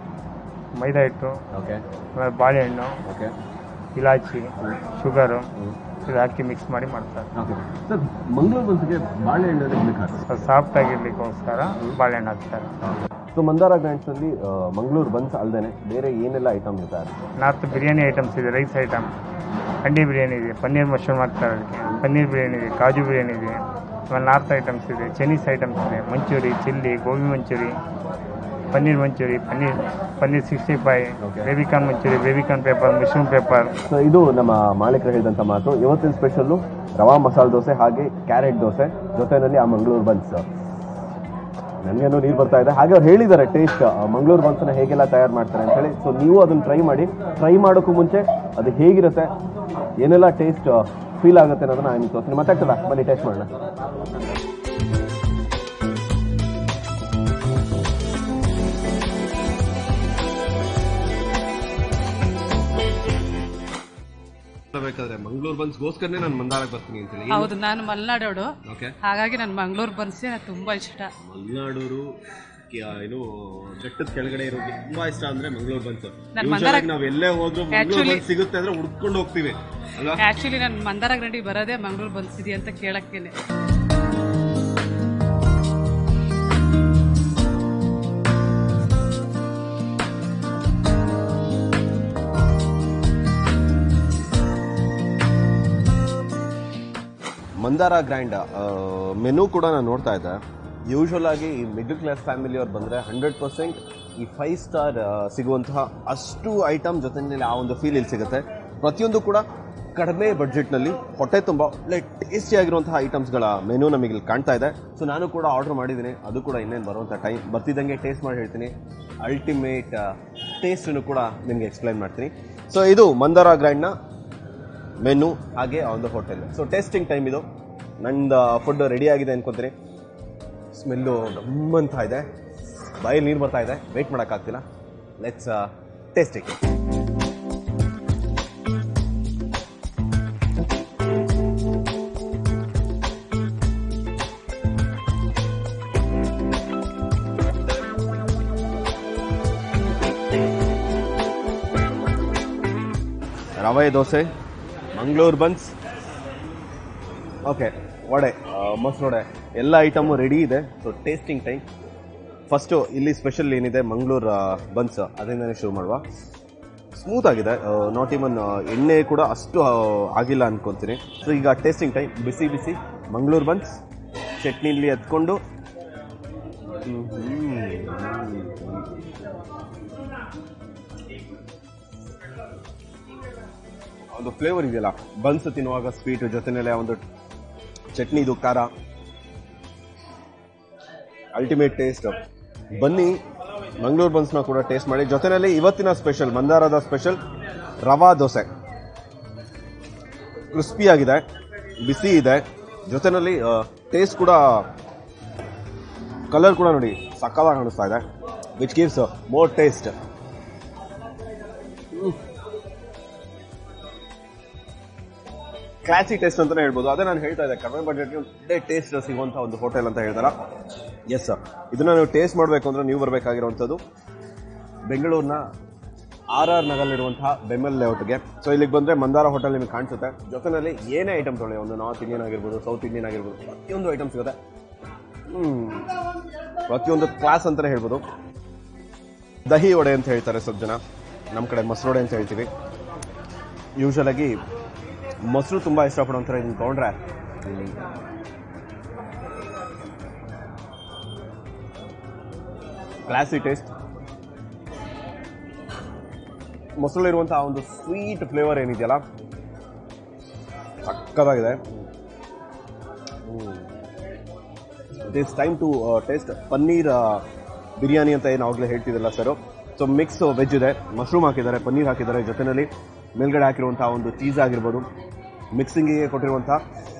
ಮೈದಾ ಹಿಟ್ಟು ಓಕೆ ಆಮೇಲೆ ಬಾಳೆಹಣ್ಣು ಓಕೆ ಇಲಾಚಿ ಶುಗರು ಇದು ಹಾಕಿ ಮಿಕ್ಸ್ ಮಾಡಿ ಮಾಡ್ತಾರೆ ಓಕೆ ಸರ್ ಮಂಗಳೂರು ಬನ್ಸ್ಗೆ ಬಾಳೆಹಣ್ಣು ಬೇಕಾಗುತ್ತೆ ಸಾಫ್ಟ್ ಆಗಿರ್ಲಿಕ್ಕೋಸ್ಕರ ಬಾಳೆಹಣ್ಣು ಹಾಕ್ತಾರೆ ಸೊ ಮಂದಾರ ಗ್ರ್ಯಾಂಡ್ಸ್ನಲ್ಲಿ ಮಂಗಳೂರು ಬನ್ಸ್ ಅಲ್ಲದೆ ಬೇರೆ ಏನೆಲ್ಲ ಐಟಮ್ ಇರ್ತಾರೆ ನಾರ್ತ್ ಬಿರಿಯಾನಿ ಐಟಮ್ಸ್ ಇದೆ ರೈಸ್ ಐಟಮ್ ಹಂಡಿ ಬಿರಿಯಾನಿ ಇದೆ ಪನ್ನೀರ್ ಮಶ್ರೂಮ್ ಹಾಕ್ತಾರೆ ಅದಕ್ಕೆ ಪನ್ನೀರ್ ಬಿರಿಯಾನಿ ಇದೆ ಕಾಜು ಬಿರಿಯಾನಿ ಇದೆ ಆಮೇಲೆ ನಾರ್ತ್ ಐಟಮ್ಸ್ ಇದೆ ಚೈನೀಸ್ ಐಟಮ್ಸ್ ಇದೆ manchurian chilli gobi manchurian paneer manchurian paneer paneer sixty five Okay. Baby corn manchurian baby corn pepper mushroom pepper so ಇದು ನಮ್ಮ ಮಾಲೀಕರು ಹೇಳಿದಂಥ ಮಾತು ಇವತ್ತಿನ ಸ್ಪೆಷಲ್ಲು ರವಾ ಮಸಾಲೆ ದೋಸೆ ಹಾಗೆ ಕ್ಯಾರೆಟ್ ದೋಸೆ ಜೊತೆನಲ್ಲಿ ಆ ಮಂಗಳೂರು ಬನ್ಸ್ ನನಗೇನೋ ನೀರು ಬರ್ತಾ ಇದೆ ಹಾಗೆ ಅವ್ರು ಹೇಳಿದ್ದಾರೆ ಟೇಸ್ಟ್ ಮಂಗಳೂರು ಬನ್ಸನ್ನ ಹೇಗೆಲ್ಲ ತಯಾರು ಮಾಡ್ತಾರೆ ಅಂತ ಹೇಳಿ ಸೊ ನೀವು ಅದನ್ನ ಟ್ರೈ ಮಾಡಿ ಟ್ರೈ ಮಾಡೋಕ್ಕೂ ಮುಂಚೆ ಅದು ಹೇಗಿರುತ್ತೆ ಏನೆಲ್ಲ ಟೇಸ್ಟ್ ಫೀಲ್ ಆಗುತ್ತೆ ಅನ್ನೋದನ್ನ ನಿಮ್ಗೆ ತೋರಿಸ್ತೀನಿ ಮಾತಾಡ್ತಲ್ಲ ಬನ್ನಿ ಟೇಸ್ಟ್ ಮಾಡೋಣ ಬೇಕಾದ್ರೆ ಮಂಗಳೂರು ಬನ್ಸ್ಗೋಸ್ಕರನೇ ನಾನು ಮಂದಾರಕ್ಕೆ ಬರ್ತೀನಿ ಅಂತ ಹೇಳಿ ಹೌದು ನಾನು ಮಲೆನಾಡೋಡು ಓಕೆ ಹಾಗಾಗಿ ನನ್ನ ಮಂಗಳೂರು ಬನ್ಸಿ ನನಗೆ ತುಂಬಾ ಇಷ್ಟ ಮಲೆನಾಡೂರು ಏನು ಬೆಟ್ಟದ ಕೆಳಗಡೆ ಇರೋದು ತುಂಬಾ ಇಷ್ಟ ಅಂದ್ರೆ ಮಂಗಳೂರು ಬನ್ಸ್ ನಾನ್ ಮಂದಾರ- ನಾವ್ ಎಲ್ಲೇ ಹೋದ್ರು ಮಂಗಳೂರು Actually- ಬನ್ಸ್ ಸಿಗುತ್ತೆ ಅಂದ್ರೆ ಹುಡ್ಕೊಂಡು ಹೋಗ್ತೀವಿ ಅಲ್ವಾ ಆಕ್ಚುಲಿ ನಾನು ಮಂದಾರ ಗಂಡಿಗೆ ಬರೋದೇ ಮಂಗಳೂರು ಬನ್ಸಿದಿ ಅಂತ ಕೇಳಕ್ಕೇನೆ ಮಂದಾರ ಗ್ರ್ಯಾಂಡ್ ಮೆನು ಕೂಡ ನಾನು ನೋಡ್ತಾ ಇದ್ದೆ ಯೂಶುವಲ್ ಆಗಿ ಈ ಮಿಡಲ್ ಕ್ಲಾಸ್ ಫ್ಯಾಮಿಲಿ ಅವ್ರು ಬಂದರೆ ಹಂಡ್ರೆಡ್ ಪರ್ಸೆಂಟ್ ಈ ಫೈವ್ ಸ್ಟಾರ್ ಸಿಗುವಂತಹ ಅಷ್ಟು ಐಟಮ್ ಜೊತೆಯಲ್ಲಿ ಆ ಒಂದು ಫೀಲ್ ಇಲ್ಲಿ ಸಿಗುತ್ತೆ ಪ್ರತಿಯೊಂದು ಕೂಡ ಕಡಿಮೆ ಬಡ್ಜೆಟ್ನಲ್ಲಿ ಹೊಟ್ಟೆ ತುಂಬ ಒಳ್ಳೆ ಟೇಸ್ಟಿ ಆಗಿರುವಂತಹ ಐಟಮ್ಸ್ಗಳ ಮೆನು ನಮಗೆ ಇಲ್ಲಿ ಕಾಣ್ತಾ ಇದೆ ಸೊ ನಾನು ಕೂಡ ಆರ್ಡರ್ ಮಾಡಿದ್ದೀನಿ ಅದು ಕೂಡ ಇನ್ನೇನು ಬರುವಂಥ ಟೈಮ್ ಬರ್ತಿದ್ದಂಗೆ ಟೇಸ್ಟ್ ಮಾಡಿ ಹೇಳ್ತೀನಿ ಅಲ್ಟಿಮೇಟ್ ಟೇಸ್ಟನ್ನು ಕೂಡ ನಿಮಗೆ ಎಕ್ಸ್ಪ್ಲೈನ್ ಮಾಡ್ತೀನಿ ಸೊ ಇದು ಮಂದಾರ ಗ್ರ್ಯಾಂಡ್ನ ಮೆನು ಹಾಗೆ ಆ ಒಂದು ಹೋಟೆಲ್ ಸೊ ಟೇಸ್ಟಿಂಗ್ ಟೈಮ್ ಇದು ನಂದು ಫುಡ್ ರೆಡಿ ಆಗಿದೆ ಅನ್ಕೊಂತೀನಿ ಸ್ಮೆಲ್ಲು ಗಮ್ಮಂತ ಇದೆ ಬಾಯಲ್ಲಿ ನೀರು ಬರ್ತಾ ಇದೆ ವೆಯ್ಟ್ ಮಾಡೋಕ್ಕಾಗ್ತಿಲ್ಲ ಲೆಟ್ಸ್ ಟೇಸ್ಟಿಂಗ್ ರವೆ ದೋಸೆ ಮಂಗಳೂರು ಬನ್ಸ್ ಓಕೆ ವಡೆ ಆ, ಮೊಸರು ವಡೆ ಎಲ್ಲ ಐಟಮು ರೆಡಿ ಇದೆ ಸೊ ಟೇಸ್ಟಿಂಗ್ ಟೈಮ್ ಫಸ್ಟು ಇಲ್ಲಿ ಸ್ಪೆಷಲ್ ಏನಿದೆ ಮಂಗಳೂರು ಬನ್ಸ್ ಅದರಿಂದನೇ ಶುರು ಮಾಡುವ ಸ್ಮೂತ್ ಆಗಿದೆ ನಾಟ್ ಇವನ್ ಎಣ್ಣೆ ಕೂಡ ಅಷ್ಟು ಆ, ಆಗಿಲ್ಲ ಅನ್ಕೊಂತೀನಿ ಸೊ ಈಗ ಟೇಸ್ಟಿಂಗ್ ಟೈಮ್ ಬಿಸಿ ಬಿಸಿ ಮಂಗಳೂರು ಬನ್ಸ್ ಚಟ್ನಿಲಿ ಎತ್ಕೊಂಡು ಹ್ಮ್, ಹ್ಮ್, ಹ್ಮ್. ಒಂದು ಫ್ಲೇವರ್ ಇದೆಯಲ್ಲ ಬನ್ಸ್ ತಿನ್ನುವಾಗ ಸ್ವೀಟ್ ಜೊತೆನಲ್ಲೇ ಒಂದು ಚಟ್ನಿದು ಖಾರ ಅಲ್ಟಿಮೇಟ್ ಟೇಸ್ಟ್ ಬನ್ನಿ ಮಂಗಳೂರು ಬನ್ಸ್ನ ಕೂಡ ಟೇಸ್ಟ್ ಮಾಡಿ ಜೊತೆನಲ್ಲಿ ಇವತ್ತಿನ ಸ್ಪೆಷಲ್ ಮಂದಾರದ ಸ್ಪೆಷಲ್ ರವಾ ದೋಸೆ ಕ್ರಿಸ್ಪಿ ಆಗಿದೆ ಬಿಸಿ ಇದೆ ಜೊತೆನಲ್ಲಿ ಟೇಸ್ಟ್ ಕೂಡ ಕಲರ್ ಕೂಡ ನೋಡಿ ಸಕ್ಕತ್ತಾಗಿ ಕಾಣಿಸ್ತಾ ಇದೆ which gives more taste classy taste ಅಂತಾನೆ ಹೇಳ್ಬೋದು ಅದೇ ನಾನು ಹೇಳ್ತಾ ಇದ್ದೆ ಕಡಿಮೆ ಬಜೆಟ್ಗೆ ಒಳ್ಳೆ ಟೇಸ್ಟ್ ಸಿಗುವಂಥ ಒಂದು ಹೋಟೆಲ್ ಅಂತ ಹೇಳ್ತಾರ ಎಸ್ ಸರ್ ಇದನ್ನ ನೀವು ಟೇಸ್ಟ್ ಮಾಡಬೇಕು ಅಂದ್ರೆ ನೀವು ಬರಬೇಕಾಗಿರುವಂಥದ್ದು ಬೆಂಗಳೂರಿನ ಆರ್ ಆರ್ ನಗರಲ್ಲಿರುವಂತಹ ಬೆಮೆಲ್ ಲೇಔಟ್ಗೆ ಸೊ ಇಲ್ಲಿಗೆ ಬಂದರೆ ಮಂದಾರ ಹೋಟೆಲ್ ನಿಮಗೆ ಕಾಣಿಸುತ್ತೆ ಜೊತೆನಲ್ಲಿ ಏನೇ ಐಟಮ್ ತೊಗೊಳ್ಳಿ ಒಂದು ನಾರ್ತ್ ಇಂಡಿಯನ್ ಆಗಿರ್ಬೋದು ಸೌತ್ ಇಂಡಿಯನ್ ಆಗಿರ್ಬೋದು ಪ್ರತಿಯೊಂದು ಐಟಮ್ ಸಿಗುತ್ತೆ ಹ್ಮ್ ಪ್ರತಿಯೊಂದು ಕ್ಲಾಸ್ ಅಂತಲೇ ಹೇಳ್ಬೋದು ದಹಿ ವಡೆ ಅಂತ ಹೇಳ್ತಾರೆ ಸ್ವಲ್ಪ ಜನ ನಮ್ಮ ಕಡೆ ಮೊಸರು ವಡೆ ಅಂತ ಹೇಳ್ತೀವಿ ಯೂಶಲ್ ಆಗಿ ಮೊಸರು ತುಂಬ ಇಷ್ಟಪಡುವಂತಾರೆ ಇದನ್ನ ತೊಗೊಂಡ್ರೆ ಕ್ಲಾಸಿ ಟೇಸ್ಟ್ ಮೊಸರಲ್ಲಿರುವಂತಹ ಒಂದು ಸ್ವೀಟ್ ಫ್ಲೇವರ್ ಏನಿದೆಯಲ್ಲ ಸಕ್ಕದಾಗಿದೆ it is time to taste paneer biryani ಅಂತ ಏನು ಆಗಲೇ ಹೇಳ್ತಿದ್ದಲ್ಲ ಸರ್ ಸೊ ಮಿಕ್ಸ್ ವೆಜ್ ಇದೆ ಮಶ್ರೂಮ್ ಹಾಕಿದ್ದಾರೆ ಪನ್ನೀರ್ ಹಾಕಿದ್ದಾರೆ ಜೊತೆಯಲ್ಲಿ ಮೇಲ್ಗಡೆ ಹಾಕಿರುವಂತಹ ಒಂದು ಚೀಸ್ ಆಗಿರ್ಬೋದು ಮಿಕ್ಸಿಂಗಿಗೆ ಕೊಟ್ಟಿರುವಂತಹ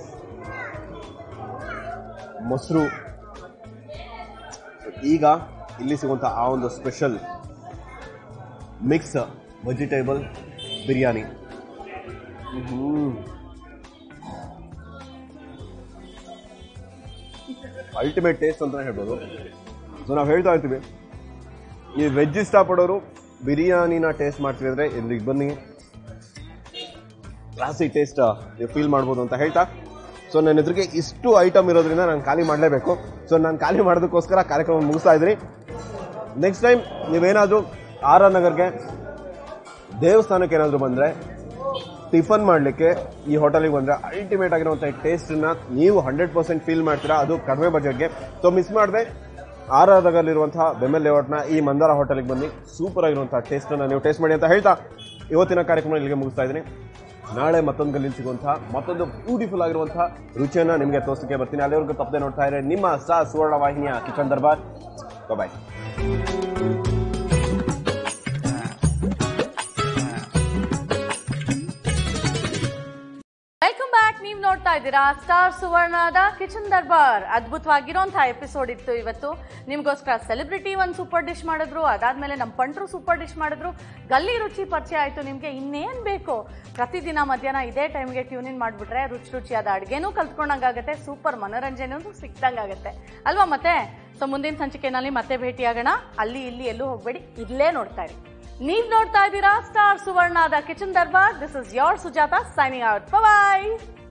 ಮೊಸರು ಈಗ ಇಲ್ಲಿ ಸಿಗುವಂತಹ ಆ ಒಂದು special mix vegetable biryani ultimate taste ಅಂತಲೇ ಹೇಳ್ಬೋದು ಸೊ ನಾವು ಹೇಳ್ತಾ ಇರ್ತೀವಿ ಈ ವೆಜ್ ಇಷ್ಟಪಡೋರು ಬಿರಿಯಾನಿನ ಟೇಸ್ಟ್ ಮಾಡ್ತೀವಿ ಅಂದರೆ ಇಲ್ಲಿಗೆ ಬನ್ನಿ ಕ್ಲಾಸಿ ಟೇಸ್ಟ್ ನೀವು ಫೀಲ್ ಮಾಡ್ಬೋದು ಅಂತ ಹೇಳ್ತಾ ಸೊ ನನ್ನ ಎದುರಿಗೆ ಇಷ್ಟು ಐಟಮ್ ಇರೋದ್ರಿಂದ ನಾನು ಖಾಲಿ ಮಾಡಲೇಬೇಕು ಸೊ ನಾನು ಖಾಲಿ ಮಾಡೋದಕ್ಕೋಸ್ಕರ ಕಾರ್ಯಕ್ರಮ ಮುಗಿಸ್ತಾ ಇದ್ದೀನಿ ನೆಕ್ಸ್ಟ್ ಟೈಮ್ ನೀವೇನಾದರೂ ಆರ್ ಆರ್ ನಗರ್ಗೆ ದೇವಸ್ಥಾನಕ್ಕೆ ಏನಾದರೂ ಬಂದರೆ ಟಿಫನ್ ಮಾಡಲಿಕ್ಕೆ ಈ ಹೋಟೆಲಿಗೆ ಬಂದರೆ ಅಲ್ಟಿಮೇಟ್ ಆಗಿರುವಂಥ ಟೇಸ್ಟನ್ನ ನೀವು ಹಂಡ್ರೆಡ್ ಪರ್ಸೆಂಟ್ ಫೀಲ್ ಮಾಡ್ತೀರಾ ಅದು ಕಡಿಮೆ ಬಜೆಟ್ಗೆ ಸೊ ಮಿಸ್ ಮಾಡದೆ ಆರ್ ಆರ್ ನಗರಲ್ಲಿರುವಂತಹ ಬೆಮೆಲ್ ಲೇಔಟ್ನ ಈ ಮಂದಾರ ಹೋಟೆಲ್ಗೆ ಬನ್ನಿ ಸೂಪರ್ ಆಗಿರುವಂತಹ ಟೇಸ್ಟನ್ನು ನೀವು ಟೇಸ್ಟ್ ಮಾಡಿ ಅಂತ ಹೇಳ್ತಾ ಇವತ್ತಿನ ಕಾರ್ಯಕ್ರಮ ಇಲ್ಲಿಗೆ ಮುಗಿಸ್ತಾ ಇದ್ದೀನಿ ನಾಳೆ ಮತ್ತೊಂದು ಗಲ್ಲಿ ಸಿಗುವಂತಹ ಮತ್ತೊಂದು ಬ್ಯೂಟಿಫುಲ್ ಆಗಿರುವಂತಹ ರುಚಿಯನ್ನ ನಿಮಗೆ ತೋರಿಸಕ್ಕೆ ಬರ್ತೀನಿ ಅಲ್ಲಿವರೆಗೂ ತಪ್ಪದೆ ನೋಡ್ತಾ ಇದ್ರೆ ನಿಮ್ಮ ಸಾ ಸುವರ್ಣ ವಾಹಿನಿಯ kitchen Darbar bye welcome back ನೀವು ನೋಡ್ತಾ ಇದ್ದೀರಾ ಸ್ಟಾರ್ ಸುವರ್ಣದ ಕಿಚನ್ ದರ್ಬಾರ್ ಅದ್ಭುತವಾಗಿರೋಂಥ ಎಪಿಸೋಡ್ ಇತ್ತು ಇವತ್ತು ನಿಮ್ಗೋಸ್ಕರ ಸೆಲೆಬ್ರಿಟಿ ಒಂದು ಸೂಪರ್ ಡಿಶ್ ಮಾಡಿದ್ರು ಅದಾದ್ಮೇಲೆ ನಮ್ಮ ಪಂಟ್ರು ಸೂಪರ್ ಡಿಶ್ ಮಾಡಿದ್ರು ಗಲ್ಲಿ ರುಚಿ ಪರಿಚಯ ಆಯಿತು ನಿಮಗೆ ಇನ್ನೇನು ಬೇಕು ಪ್ರತಿದಿನ ಮಧ್ಯಾಹ್ನ ಇದೇ ಟೈಮ್ಗೆ ಟ್ಯೂನ್ ಇನ್ ಮಾಡಿಬಿಟ್ರೆ ರುಚಿ ರುಚಿಯಾದ ಅಡುಗೆನೂ ಕಲ್ತ್ಕೊಂಡಂಗಾಗತ್ತೆ ಸೂಪರ್ ಮನೋರಂಜನೆನೂ ಸಿಕ್ದಂಗಾಗತ್ತೆ ಅಲ್ವಾ ಮತ್ತೆ ಸೊ ಮುಂದಿನ ಸಂಚಿಕೆನಲ್ಲಿ ಮತ್ತೆ ಭೇಟಿಯಾಗೋಣ ಅಲ್ಲಿ ಇಲ್ಲಿ ಎಲ್ಲೂ ಹೋಗಬೇಡಿ ಇಲ್ಲೇ ನೋಡ್ತಾ ಇರಿ ನೀವ್ ನೋಡ್ತಾ ಇದ್ದೀರಾ ಸ್ಟಾರ್ ಸುವರ್ಣದ kitchen Darbar this is your Sujatha signing out bye